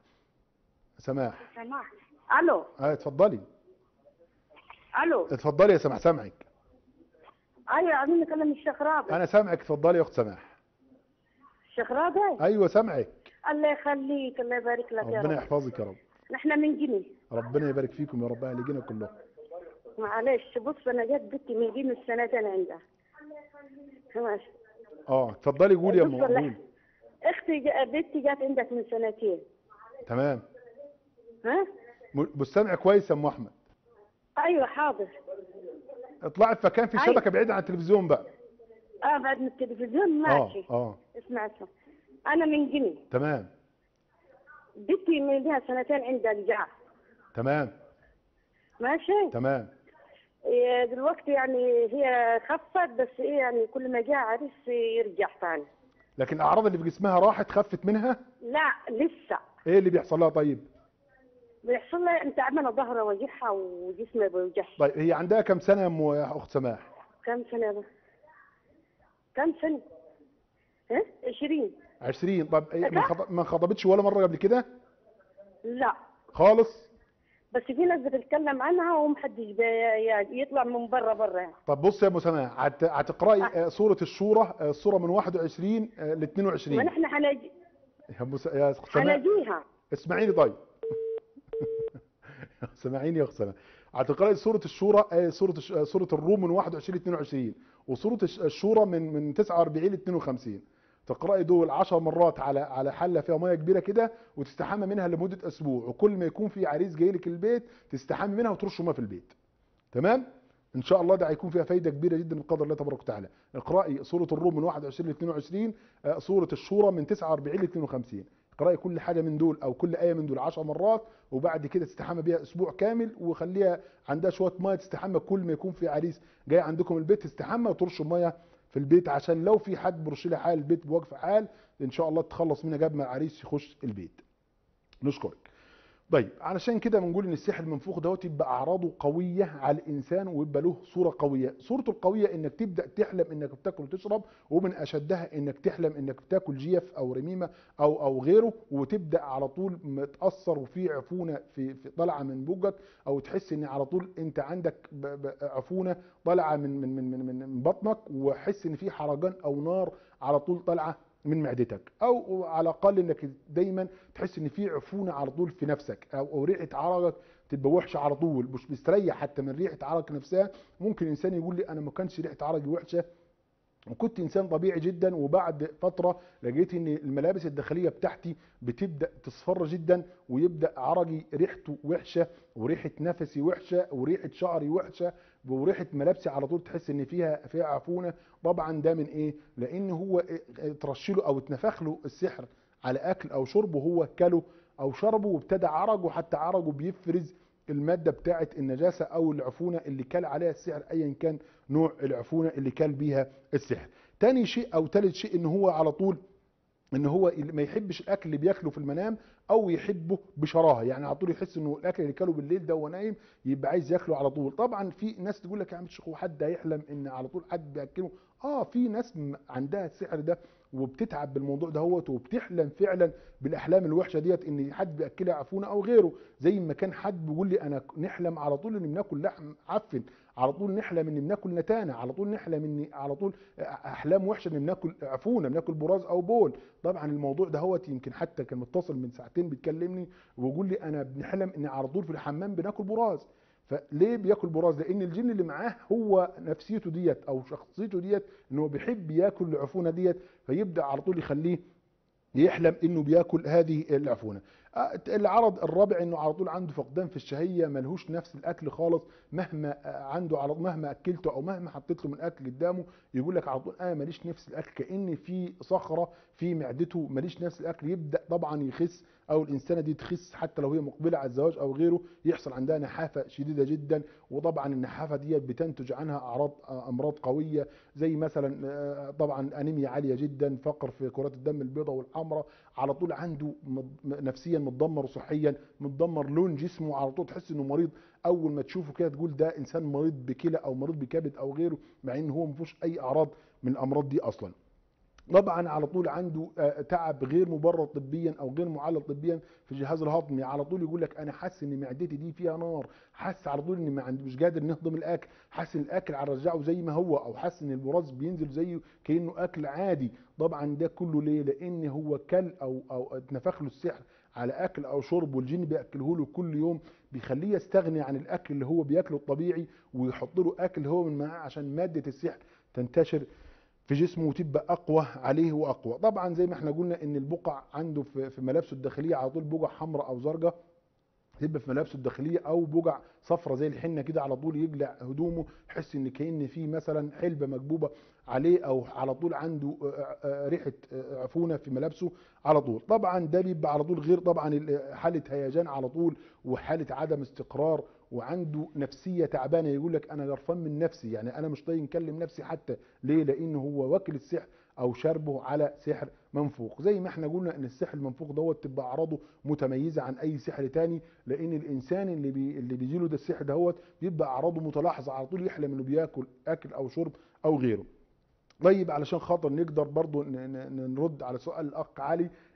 سماح سماح الو اه اتفضلي الو اتفضلي يا سماح سامعك ايوه عايزين نكلم الشيخ رابع انا سامعك اتفضلي يا اخت سماح الشيخ رابع ايوه سامعك الله يخليك الله يبارك لك يا ربنا رب يحفظك يا رب نحن من جني ربنا يبارك فيكم يا رب اهل جينا كلهم معلش بص انا جت بنتي من جني السنتين عندها ماشي اه اتفضلي قولي يا ام بص والله، قولي اختي جا- بنتي جت عندك من سنتين تمام ها م- بس سامع كويس يا ام احمد ايوه حاضر اطلعي في مكان في أيوة. شبكه بعيده عن التلفزيون بقى اه بعد من التلفزيون ماشي اه اه اسمع اسمع انا من جني تمام بنتي من لها سنتين عندها رجع تمام ماشي تمام إيه دلوقتي يعني هي خفت بس ايه يعني كل ما جاء عرس يرجع ثاني لكن الاعراض اللي في جسمها راحت خفت منها لا لسه ايه اللي بيحصل لها طيب بيحصل لها انت عماله ظهرها وجعها وجسمها بيوجعها طيب هي عندها كم سنه يا ام يا اخت سماح كم سنه ده؟ كم سنه؟ ها 20 20 طب إيه ما لا. خط- ما خطبتش ولا مره قبل كده لا خالص بس في ناس بتتكلم عنها ومحدش بي- يطلع من برا برا يعني. طب بص يا ام سماح هت- هتقراي آه، سوره الشورى آه، السوره من 21 ل 22 ونحن حنجي يا ام س- يا اخت سماح حنجيها اسمعيني طيب سامعيني يا اخت سماح هتقراي سوره الشورى آه، سوره الش- آه، سوره الروم من 21 ل 22 وسوره الش- الشورى من من 49 ل 52 تقراي دول 10 مرات على على حله فيها ميه كبيره كده وتستحمى منها لمده اسبوع وكل ما يكون في عريس جاي لك البيت تستحمي منها وترش ميه في البيت تمام ان شاء الله ده هيكون فيها فايده كبيره جدا بقدر الله تبارك وتعالى اقراي سوره الروم من 21 ل 22 آه، سوره الشورى من 49 ل 52 اقراي كل حاجه من دول او كل ايه من دول 10 مرات وبعد كده تستحمى بيها اسبوع كامل وخليها عندها شويه ميه تستحمى كل ما يكون في عريس جاي عندكم البيت تستحمى وترش ميه في البيت عشان لو في حد برش لها حال البيت بوقف حال ان شاء الله تخلص منها قبل ما العريس يخش البيت نشكرك طيب علشان كده بنقول ان السحر المنفوخ دوت يبقى اعراضه قويه على الانسان ويبقى له صوره قويه صورته القويه انك تبدا تحلم انك بتاكل وتشرب ومن اشدها انك تحلم انك بتاكل جيف او رميمه او او غيره وتبدا على طول متاثر وفي عفونه في, في طالعه من بوجك او تحس ان على طول انت عندك ب- ب- عفونه طالعه من من من من, من بطنك وحس ان في حرجان او نار على طول طالعه من معدتك او على الاقل انك دايما تحس ان في عفونه على طول في نفسك او, أو ريحه عرقك تبقى وحشه على طول مش مستريح حتى من ريحه عرق نفسها ممكن انسان يقول لي انا ما كانش ريحه عرقي وحشه وكنت انسان طبيعي جدا وبعد فتره لقيت ان الملابس الداخليه بتاعتي بتبدا تصفر جدا ويبدا عرقي ريحته وحشه وريحه نفسي وحشه وريحه شعري وحشه وريحه ملابسي على طول تحس ان فيها فيها عفونه طبعا ده من ايه لان هو اترش له او اتنفخ له السحر على اكل او شرب وهو كله او شربه وابتدى عرجه حتى عرجه بيفرز الماده بتاعه النجاسه او العفونه اللي كل عليها السحر ايا كان نوع العفونه اللي كل بيها السحر تاني شيء او تالت شيء ان هو على طول ان هو ما يحبش الاكل اللي بياكله في المنام او يحبه بشراهه يعني على طول يحس انه الاكل اللي كله بالليل ده وهو نايم يبقى عايز ياكله على طول طبعا في ناس تقول لك يا عم الشيخ هو حد هيحلم ان على طول حد بياكله اه في ناس م- عندها السحر ده وبتتعب بالموضوع دهوت وبتحلم فعلا بالاحلام الوحشه ديت ان حد بياكلها عفونه او غيره زي ما كان حد بيقول لي انا نحلم على طول ان بناكل لحم عفن على طول نحلم ان بناكل نتانه على طول نحلم ان على طول احلام وحشه ان بناكل عفونه بناكل براز او بول طبعا الموضوع ده هو يمكن حتى كان متصل من ساعتين بيكلمني ويقول لي انا بنحلم ان على طول في الحمام بناكل براز فليه بياكل براز لان الجن اللي معاه هو نفسيته ديت او شخصيته ديت ان هو بيحب ياكل العفونه ديت فيبدا على طول يخليه يحلم انه بياكل هذه العفونه آه، العرض الرابع انه على طول عنده فقدان في الشهيه ملهوش نفس الاكل خالص مهما آه، عنده على مهما اكلته او مهما حطيت له من اكل قدامه يقول لك على طول انا ماليش نفس الاكل كان في صخره في معدته ماليش نفس الاكل يبدا طبعا يخس او الانسانه دي تخس حتى لو هي مقبله على الزواج او غيره يحصل عندها نحافه شديده جدا وطبعا النحافه دي بتنتج عنها اعراض آه، امراض قويه زي مثلا آه، طبعا انيميا عاليه جدا فقر في كرات الدم البيضاء والحمراء على طول عنده مض- نفسيا متدمر وصحيا متدمر لون جسمه على طول تحس انه مريض اول ما تشوفه كده تقول ده انسان مريض بكلى او مريض بكبد او غيره مع ان هو ما فيهوش اي اعراض من الامراض دي اصلا طبعا على طول عنده آه، تعب غير مبرر طبيا او غير معلل طبيا في الجهاز الهضمي على طول يقول لك انا حاسس ان معدتي دي فيها نار حاسس على طول ان ما عندي مش قادر نهضم الاكل حاسس ان الاكل هرجعه زي ما هو او حاسس ان البراز بينزل زيه كانه اكل عادي طبعا ده كله ليه لان هو كل او او اتنفخ له السحر على اكل او شرب والجن بياكله له كل يوم بيخليه يستغني عن الاكل اللي هو بياكله الطبيعي ويحط له اكل هو من معاه عشان ماده السحر تنتشر في جسمه وتبقى اقوى عليه واقوى طبعا زي ما احنا قلنا ان البقع عنده في في ملابسه الداخليه على طول بقع حمراء او زرقاء تبقى في ملابسه الداخليه او بقع صفرة زي الحنه كده على طول يقلع هدومه يحس ان كان في مثلا حلبه مكبوبه عليه او على طول عنده آه، آه، ريحه آه، عفونه في ملابسه على طول طبعا ده بيبقى على طول غير طبعا ال- حاله هيجان على طول وحاله عدم استقرار وعنده نفسيه تعبانه يقول لك انا قرفان من نفسي يعني انا مش طايق نكلم نفسي حتى ليه لان هو واكل السحر او شربه على سحر منفوخ زي ما احنا قلنا ان السحر المنفوخ دوت تبقى اعراضه متميزه عن اي سحر تاني لان الانسان اللي بي اللي بيجي له ده السحر دوت بيبقى اعراضه متلاحظه على طول يحلم انه بياكل اكل او شرب او غيره طيب علشان خاطر نقدر برضو ن- ن- نرد على سؤال الاخ علي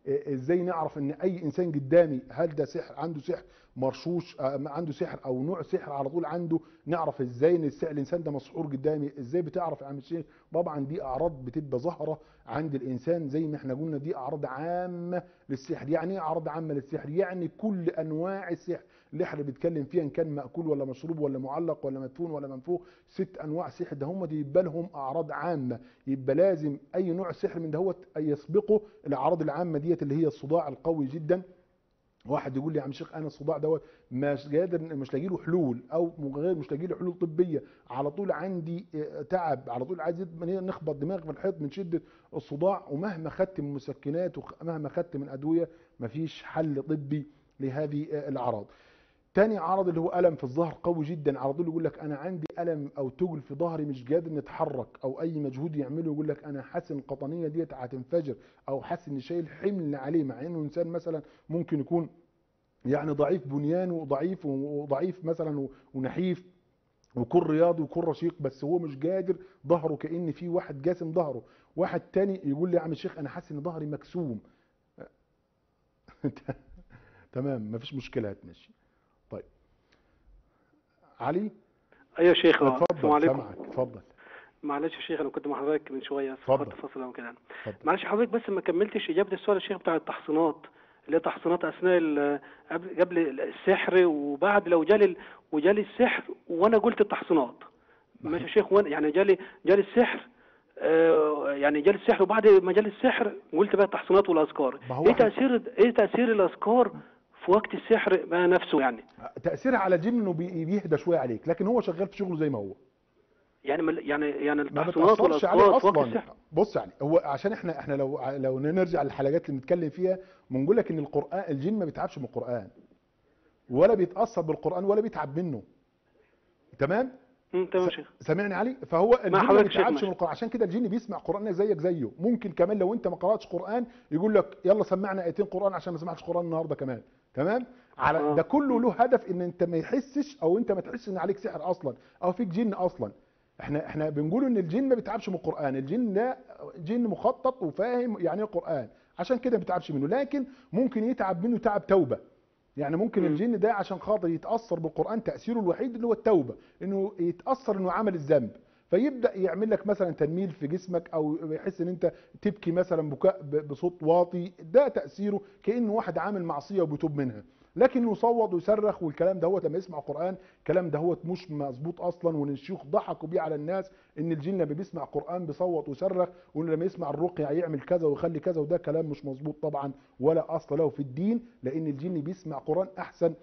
آه، ازاي نعرف ان اي انسان قدامي هل ده سحر عنده سحر مرشوش آه، عنده سحر او نوع سحر على طول عنده نعرف ازاي ان السحر الانسان ده مسحور قدامي ازاي بتعرف يا عم الشيخ طبعا دي اعراض بتبقى ظاهره عند الانسان زي ما احنا قلنا دي اعراض عامه للسحر يعني ايه اعراض عامه للسحر يعني كل انواع السحر اللي احنا بنتكلم فيها ان كان ماكول ولا مشروب ولا معلق ولا مدفون ولا منفوخ ست انواع سحر ده هم دي يبقى لهم اعراض عامه يبقى لازم اي نوع سحر من دهوت يسبقه الاعراض العامه ديت اللي هي الصداع القوي جدا واحد يقول لي يا عم شيخ انا الصداع دوت مش قادر مش لاقي له حلول او غير مش لاقي له حلول طبيه على طول عندي آه، تعب على طول عايز يد- نخبط دماغ في الحيط من شده الصداع ومهما خدت من مسكنات ومهما خدت من ادويه مفيش حل طبي لهذه آه، الاعراض تاني عرض اللي هو الم في الظهر قوي جدا على طول يقول لك انا عندي الم او تجل في ظهري مش قادر نتحرك او اي مجهود يعمله يقول لك انا حاسس ان القطنيه ديت هتنفجر او حاسس ان شايل حمل عليه مع انه انسان مثلا ممكن يكون يعني ضعيف بنيانه وضعيف وضعيف مثلا و- ونحيف ويكون رياضي ويكون رشيق بس هو مش قادر ظهره كان في واحد جاسم ظهره واحد تاني يقول لي يا عم الشيخ انا حاسس ان ظهري مكسوم تمام مفيش مشكله هتمشي طيب علي ايوه يا شيخ آه، السلام اتفضل عليكم سامعك اتفضل معلش يا شيخ انا كنت مع حضرتك من شويه اتفضل. فقدت فصل او كده اتفضل معلش حضرتك بس ما كملتش اجابه السؤال يا شيخ بتاع التحصينات اللي هي تحصينات اثناء ال- قبل قبل السحر وبعد لو جالي ال- وجالي السحر وانا قلت التحصينات ماشي يا شيخ وانا يعني جالي جالي السحر آه، يعني جالي السحر وبعد ما جالي السحر قلت بقى التحصينات والاذكار ما هو ايه إحنا- تاثير ايه تاثير الاذكار في وقت السحر بقى نفسه يعني تاثيرها على الجن انه بي- بيهدى شويه عليك لكن هو شغال في شغله زي ما هو يعني مل- يعني يعني ما التحصينات بتاثرش عليه والاذكار في وقت اصلا السحر بص يعني هو عشان احنا احنا لو لو نرجع للحلقات اللي بنتكلم فيها بنقول لك ان القران الجن ما بيتعبش من القران ولا بيتاثر بالقران ولا بيتعب منه تمام مم، تمام يا شيخ سامعني علي فهو الجن ما حضرتك شيخ بيتعبش ماشي. من القران عشان كده الجن بيسمع قران زيك زيه ممكن كمان لو انت ما قراتش قران يقول لك يلا سمعنا ايتين قران عشان ما سمعتش قران النهارده كمان تمام على آه. ده كله له هدف ان انت ما يحسش او انت ما تحسش ان عليك سحر اصلا او فيك جن اصلا احنا احنا بنقول ان الجن ما بيتعبش من القران الجن لا جن مخطط وفاهم يعني ايه قران عشان كده ما بيتعبش منه لكن ممكن يتعب منه تعب توبه يعني ممكن مم. الجن ده عشان خاطر يتاثر بالقران تاثيره الوحيد اللي هو التوبه انه يتاثر انه عمل الذنب فيبدا يعمل لك مثلا تنميل في جسمك او يحس ان انت تبكي مثلا بكاء ب- بصوت واطي ده تاثيره كانه واحد عامل معصيه وبيتوب منها لكن يصوت ويصرخ والكلام دهوت لما يسمع قران الكلام دهوت مش مظبوط اصلا وان الشيوخ ضحكوا بيه على الناس ان الجن لما بيسمع قران بيصوت ويصرخ وان لما يسمع الرقيه هيعمل كذا ويخلي كذا وده كلام مش مظبوط طبعا ولا اصل له في الدين لان الجن بيسمع قران احسن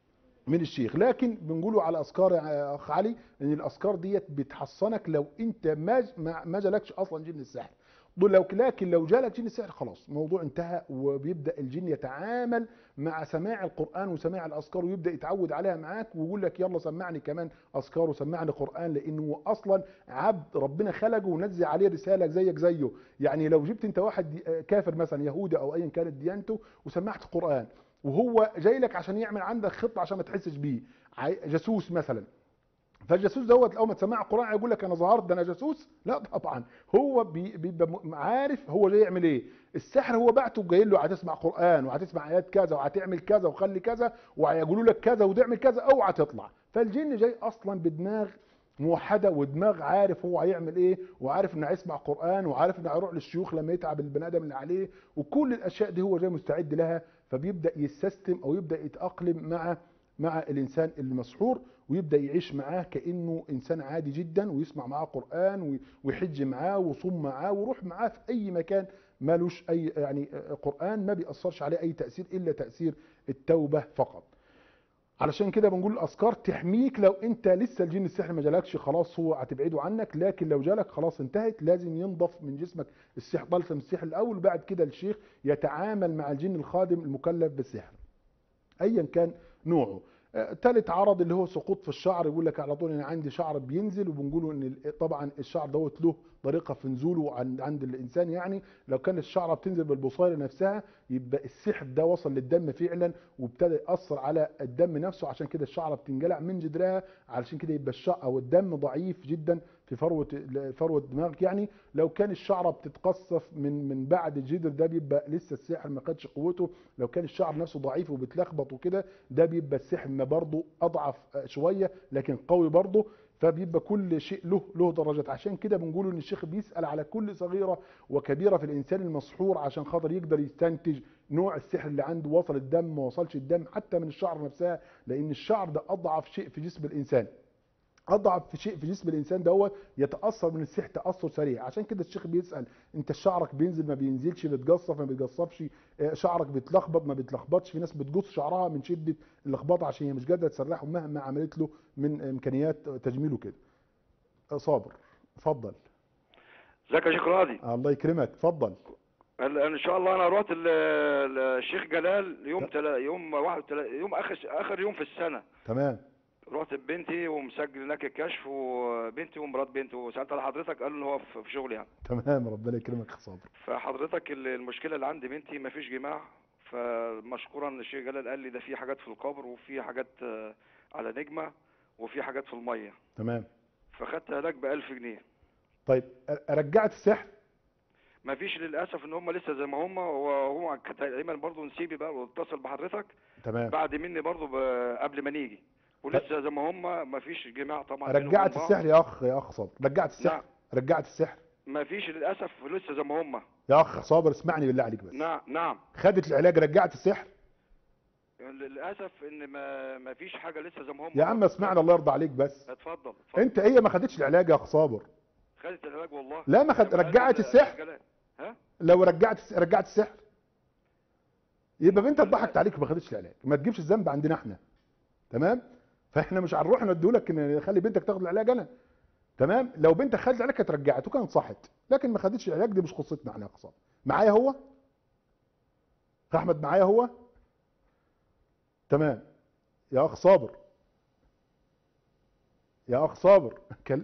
من الشيخ لكن بنقوله على اذكار يا اخ علي ان الاذكار ديت بتحصنك لو انت ما ما ما جالكش اصلا جن السحر دول لو لكن لو جالك جن السحر خلاص الموضوع انتهى وبيبدا الجن يتعامل مع سماع القران وسماع الاذكار ويبدا يتعود عليها معاك ويقول لك يلا سمعني كمان اذكار وسمعني قران لانه هو اصلا عبد ربنا خلقه ونزل عليه رساله زيك زيه يعني لو جبت انت واحد دي- كافر مثلا يهودي او ايا كانت ديانته وسمعت قران وهو جاي لك عشان يعمل عندك خطه عشان ما تحسش بيه عاي- جاسوس مثلا فالجاسوس دوت اول ما تسمع القران يقول لك انا ظهرت ده انا جاسوس لا طبعا هو بي- بيبقى م- عارف هو جاي يعمل ايه السحر هو بعته جاي له هتسمع قران وهتسمع ايات كذا وهتعمل كذا وخلي كذا وهيقولوا لك كذا وتعمل كذا اوعى تطلع فالجن جاي اصلا بدماغ موحده ودماغ عارف هو هيعمل ايه وعارف انه هيسمع قران وعارف انه هيروح للشيوخ لما يتعب البني ادم اللي عليه وكل الاشياء دي هو جاي مستعد لها فبيبدا يستسلم او يبدا يتاقلم مع مع الانسان المسحور ويبدا يعيش معاه كانه انسان عادي جدا ويسمع معاه قران وي- ويحج معاه ويصوم معاه ويروح معاه في اي مكان مالوش اي يعني قران ما بيأثرش عليه اي تاثير الا تاثير التوبه فقط علشان كده بنقول الاذكار تحميك لو انت لسه الجن السحر ما جالكش خلاص هو هتبعده عنك لكن لو جالك خلاص انتهت لازم ينضف من جسمك السحر طلسم السحر الاول وبعد كده الشيخ يتعامل مع الجن الخادم المكلف بالسحر ايا كان نوعه آه، تالت عرض اللي هو سقوط في الشعر يقول لك على طول انا عندي شعر بينزل وبنقوله ان ال- طبعا الشعر دوت له طريقه في نزوله عند عند الانسان يعني لو كانت الشعره بتنزل بالبصيله نفسها يبقى السحر ده وصل للدم فعلا وابتدى ياثر على الدم نفسه عشان كده الشعره بتنجلع من جدرها علشان كده يبقى الشعر او الدم ضعيف جدا في فروه فروه دماغك يعني لو كان الشعره بتتقصف من من بعد الجدر ده بيبقى لسه السحر ما خدش قوته لو كان الشعر نفسه ضعيف وبتلخبط وكده ده بيبقى السحر ما برضه اضعف شويه لكن قوي برضه فبيبقى كل شيء له له درجات عشان كده بنقول ان الشيخ بيسال على كل صغيره وكبيره في الانسان المسحور عشان خاطر يقدر يستنتج نوع السحر اللي عنده وصل الدم ما وصلش الدم حتى من الشعر نفسها لان الشعر ده اضعف شيء في جسم الانسان اضعف في شيء في جسم الانسان دوت يتاثر من السحر تاثر سريع عشان كده الشيخ بيسال انت شعرك بينزل ما بينزلش بتقصف ما بيتقصفش آه، شعرك بيتلخبط ما بيتلخبطش في ناس بتقص شعرها من شده اللخبطه عشان هي مش قادره تسرحه مهما عملت له من امكانيات تجميله كده آه، صابر اتفضل ازيك يا شيخ راضي الله يكرمك اتفضل ال- ان شاء الله انا رحت ال- ال- الشيخ جلال يوم تلا يوم واحد وتلا يوم اخر اخر يوم في السنه تمام رحت ببنتي ومسجل هناك الكشف وبنتي ومرات بنتي وسالت على حضرتك قالوا ان هو في في شغل يعني تمام ربنا يكرمك يا صابر فحضرتك ال- المشكله اللي عند بنتي ما فيش جماع فمشكورا الشيخ جلال قال لي ده في حاجات في القبر وفي حاجات آه، على نجمه وفي حاجات في الميه تمام فخدت علاج ب 1000 جنيه طيب أ- رجعت السحر ما فيش للاسف ان هم لسه زي ما هم وهو كان تقريبا برضه نسيبي بقى واتصل بحضرتك تمام بعد مني برضه ب- قبل ما نيجي ولسه زي ما هم ما فيش جماع طبعا بينهم رجعت وبين بعض. السحر يا اخ يا اخ صابر رجعت السحر نعم. رجعت السحر ما فيش للاسف لسه زي ما هم يا اخ صابر اسمعني بالله عليك بس نعم نعم خدت العلاج رجعت السحر للاسف ان ما ما فيش حاجه لسه زي ما هم يا عم اسمعني الله يرضى عليك بس اتفضل اتفضل انت هي ما خدتش العلاج يا اخ صابر خدت العلاج والله لا ما خد لما قال رجعت لي السحر الجلال. ها لو رجعت الس- رجعت السحر يبقى بنتك ضحكت عليك وما خدتش العلاج ما تجيبش الذنب عندنا احنا تمام فاحنا مش هنروح نديهولك ان خلي بنتك تاخد العلاج انا تمام لو بنتك خدت العلاج كانت رجعت وكانت صحت لكن ما خدتش العلاج دي مش قصتنا احنا يا اخ صابر معايا هو أخ احمد معايا هو تمام يا اخ صابر يا اخ صابر كل...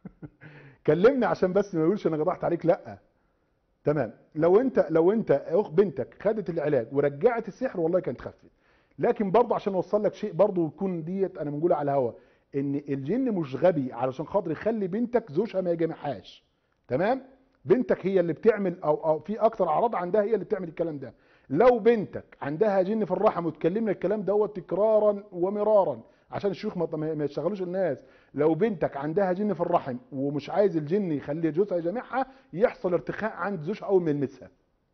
كلمني عشان بس ما يقولش انا قطعت عليك لا تمام لو انت لو انت اخ بنتك خدت العلاج ورجعت السحر والله كانت خفت لكن برضه عشان اوصل لك شيء برضه يكون ديت انا بنقولها على الهوا ان الجن مش غبي علشان خاطر يخلي بنتك زوجها ما يجامعهاش تمام بنتك هي اللي بتعمل او او في اكتر اعراض عندها هي اللي بتعمل الكلام ده لو بنتك عندها جن في الرحم وتكلمنا الكلام دوت تكرارا ومرارا عشان الشيوخ ما ما ما يشتغلوش الناس لو بنتك عندها جن في الرحم ومش عايز الجن يخلي جوزها يجامعها يحصل ارتخاء عند زوجها اول ما يلمسها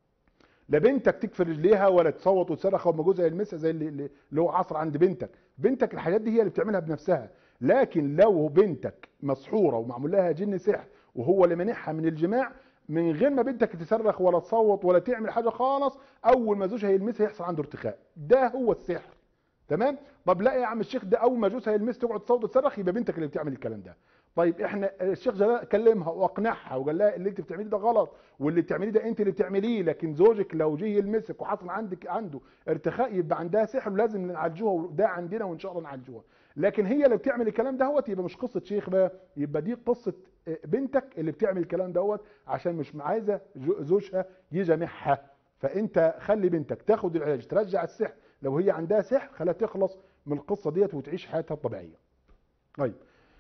لا بنتك تكفي رجليها ولا تصوت وتصرخ اما جوزها يلمسها زي اللي, اللي هو عصر عند بنتك بنتك الحاجات دي هي اللي بتعملها بنفسها لكن لو بنتك مسحوره ومعمول لها جن سحر وهو اللي مانعها من الجماع من غير ما بنتك تصرخ ولا تصوت ولا تعمل حاجه خالص اول ما زوجها يلمسها يحصل عنده ارتخاء ده هو السحر تمام طب لا يا عم الشيخ ده اول ما جوزها يلمس تقعد تصوت وتصرخ يبقى بنتك اللي بتعمل الكلام ده طيب احنا الشيخ جلال كلمها واقنعها وقال لها اللي انت بتعمليه ده غلط واللي بتعمليه ده انت اللي بتعمليه لكن زوجك لو جه يلمسك وحصل عندك عنده ارتخاء يبقى عندها سحر ولازم نعالجوها وده عندنا وان شاء الله نعالجوها لكن هي اللي بتعمل الكلام دوت يبقى مش قصه شيخ بقى يبقى دي قصه بنتك اللي بتعمل الكلام دوت عشان مش عايزه جو- زوجها يجامعها فانت خلي بنتك تاخد العلاج ترجع السحر لو هي عندها سحر خليها تخلص من القصه ديت وتعيش حياتها الطبيعيه طيب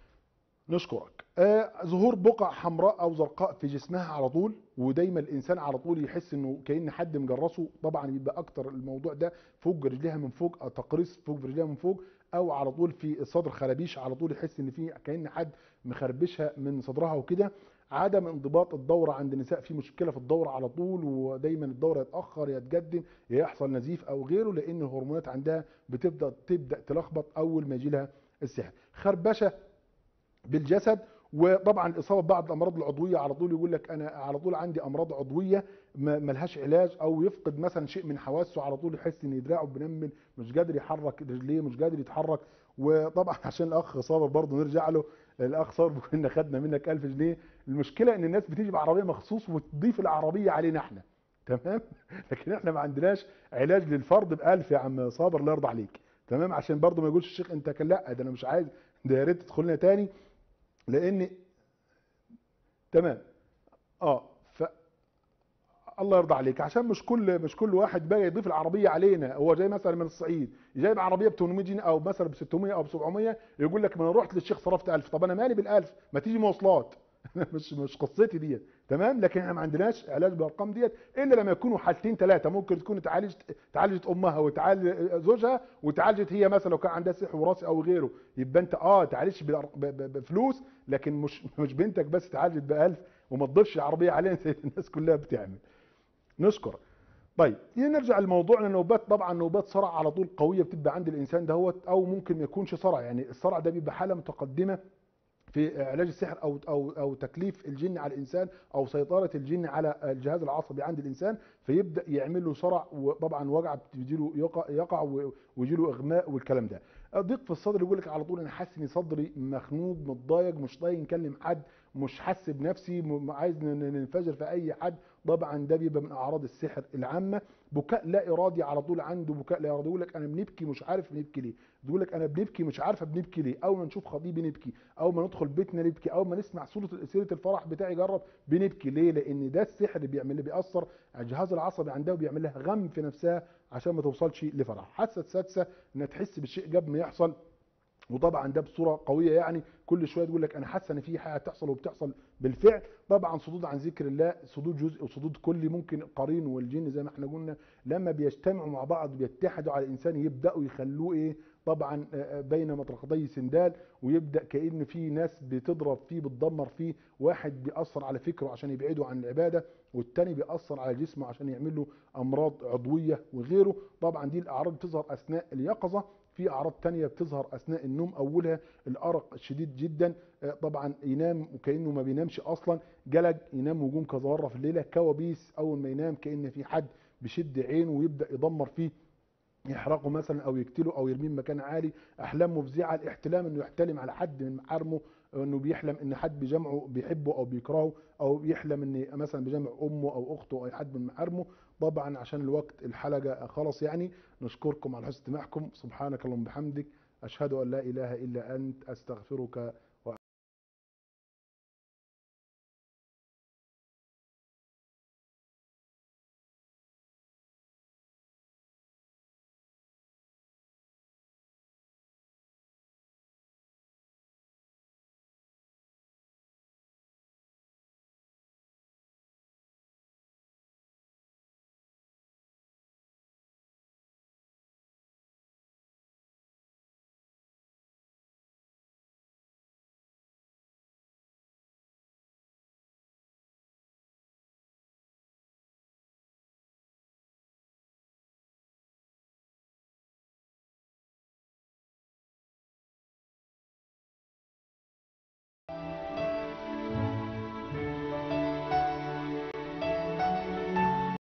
نشكرك آه ظهور بقع حمراء او زرقاء في جسمها على طول ودايما الانسان على طول يحس انه كان حد مجرسه طبعا يبقى اكتر الموضوع ده فوق رجليها من فوق أو تقريص فوق رجليها من فوق او على طول في الصدر خرابيش على طول يحس ان في كان حد مخربشها من صدرها وكده عدم انضباط الدوره عند النساء في مشكله في الدوره على طول ودايما الدوره يتاخر يتقدم يا يحصل نزيف او غيره لان الهرمونات عندها بتبدا تبدا تلخبط اول ما يجي لها السحر خربشه بالجسد وطبعا الاصابه ببعض الامراض العضويه على طول يقول لك انا على طول عندي امراض عضويه ما ملهاش علاج او يفقد مثلا شيء من حواسه على طول يحس ان دراعه بنمل مش قادر يحرك رجليه مش قادر يتحرك وطبعا عشان الاخ صابر برضه نرجع له الاخ صابر كنا خدنا منك 1000 جنيه المشكله ان الناس بتيجي بعربيه مخصوص وتضيف العربيه علينا احنا تمام لكن احنا ما عندناش علاج للفرد ب 1000 يا عم صابر الله يرضى عليك تمام عشان برضه ما يقولش الشيخ انت كان لا ده انا مش عايز ده يا ريت تدخل لنا تاني لان تمام اه ف الله يرضى عليك عشان مش كل مش كل واحد بقى يضيف العربيه علينا هو جاي مثلا من الصعيد جايب عربيه ب 800 جنيه او مثلا ب 600 او ب 700 يقول لك ما انا رحت للشيخ صرفت 1000 طب انا مالي بال1000 ما تيجي مواصلات مش مش قصتي ديت تمام لكن احنا ما عندناش علاج بالارقام ديت الا لما يكونوا حالتين ثلاثه ممكن تكون اتعالجت تعالجت امها وتعالج زوجها وتعالجت هي مثلا لو كان عندها سحر وراثي او غيره يبقى انت اه تعالجت بالأر- ب- ب- بفلوس لكن مش مش بنتك بس اتعالجت ب 1000 وما تضيفش عربيه علينا زي الناس كلها بتعمل نشكر طيب نرجع لموضوعنا نوبات طبعا نوبات صرع على طول قويه بتبقى عند الانسان دهوت او ممكن ما يكونش صرع يعني الصرع ده بيبقى حاله متقدمه في علاج السحر او او او تكليف الجن على الانسان او سيطره الجن على الجهاز العصبي عند الانسان فيبدا يعمل له صرع وطبعا وجع بتجي له يقع يقع ويجي له اغماء والكلام ده ضيق في الصدر يقول لك على طول انا حاسس ان صدري مخنوق متضايق مش طايق نكلم حد مش حاسس بنفسي م- عايز ن- ن- ننفجر في اي حد طبعا ده بيبقى من اعراض السحر العامه بكاء لا ارادي على طول عنده بكاء لا ارادي يقول لك انا بنبكي مش عارف بنبكي ليه يقول لك انا بنبكي مش عارفه بنبكي ليه اول ما نشوف خطيبي نبكي اول ما ندخل بيتنا نبكي اول ما نسمع صوره سيره الفرح بتاعي جرب بنبكي ليه لان ده السحر اللي بيعمل بيأثر على الجهاز العصبي عندها وبيعمل لها غم في نفسها عشان ما توصلش لفرح حاسه السادسه انها تحس بالشيء قبل ما يحصل وطبعا ده بصوره قويه يعني كل شويه تقول لك انا حاسه ان في حاجه تحصل وبتحصل بالفعل طبعا صدود عن ذكر الله صدود جزء وصدود كلي ممكن القرين والجن زي ما احنا قلنا لما بيجتمعوا مع بعض وبيتحدوا على الانسان يبداوا يخلوه ايه طبعا آه، آه، بين مطرقتي سندال ويبدا كان في ناس بتضرب فيه بتدمر فيه واحد بيأثر على فكره عشان يبعده عن العباده والتاني بيأثر على جسمه عشان يعمل له امراض عضويه وغيره طبعا دي الاعراض بتظهر اثناء اليقظه في اعراض تانية بتظهر اثناء النوم اولها الارق الشديد جدا آه، طبعا ينام وكانه ما بينامش اصلا جلج ينام وجوم كزهره في الليله كوابيس اول ما ينام كان في حد بيشد عينه ويبدا يدمر فيه يحرقه مثلا او يقتله او يرميه من مكان عالي احلام مفزعه الاحتلام انه يحتلم على حد من محارمه انه بيحلم ان حد بيجمعه بيحبه او بيكرهه او يحلم ان مثلا بيجمع امه او اخته او اي حد من محارمه طبعا عشان الوقت الحلقه خلص يعني نشكركم على حسن استماعكم سبحانك اللهم وبحمدك اشهد ان لا اله الا انت استغفرك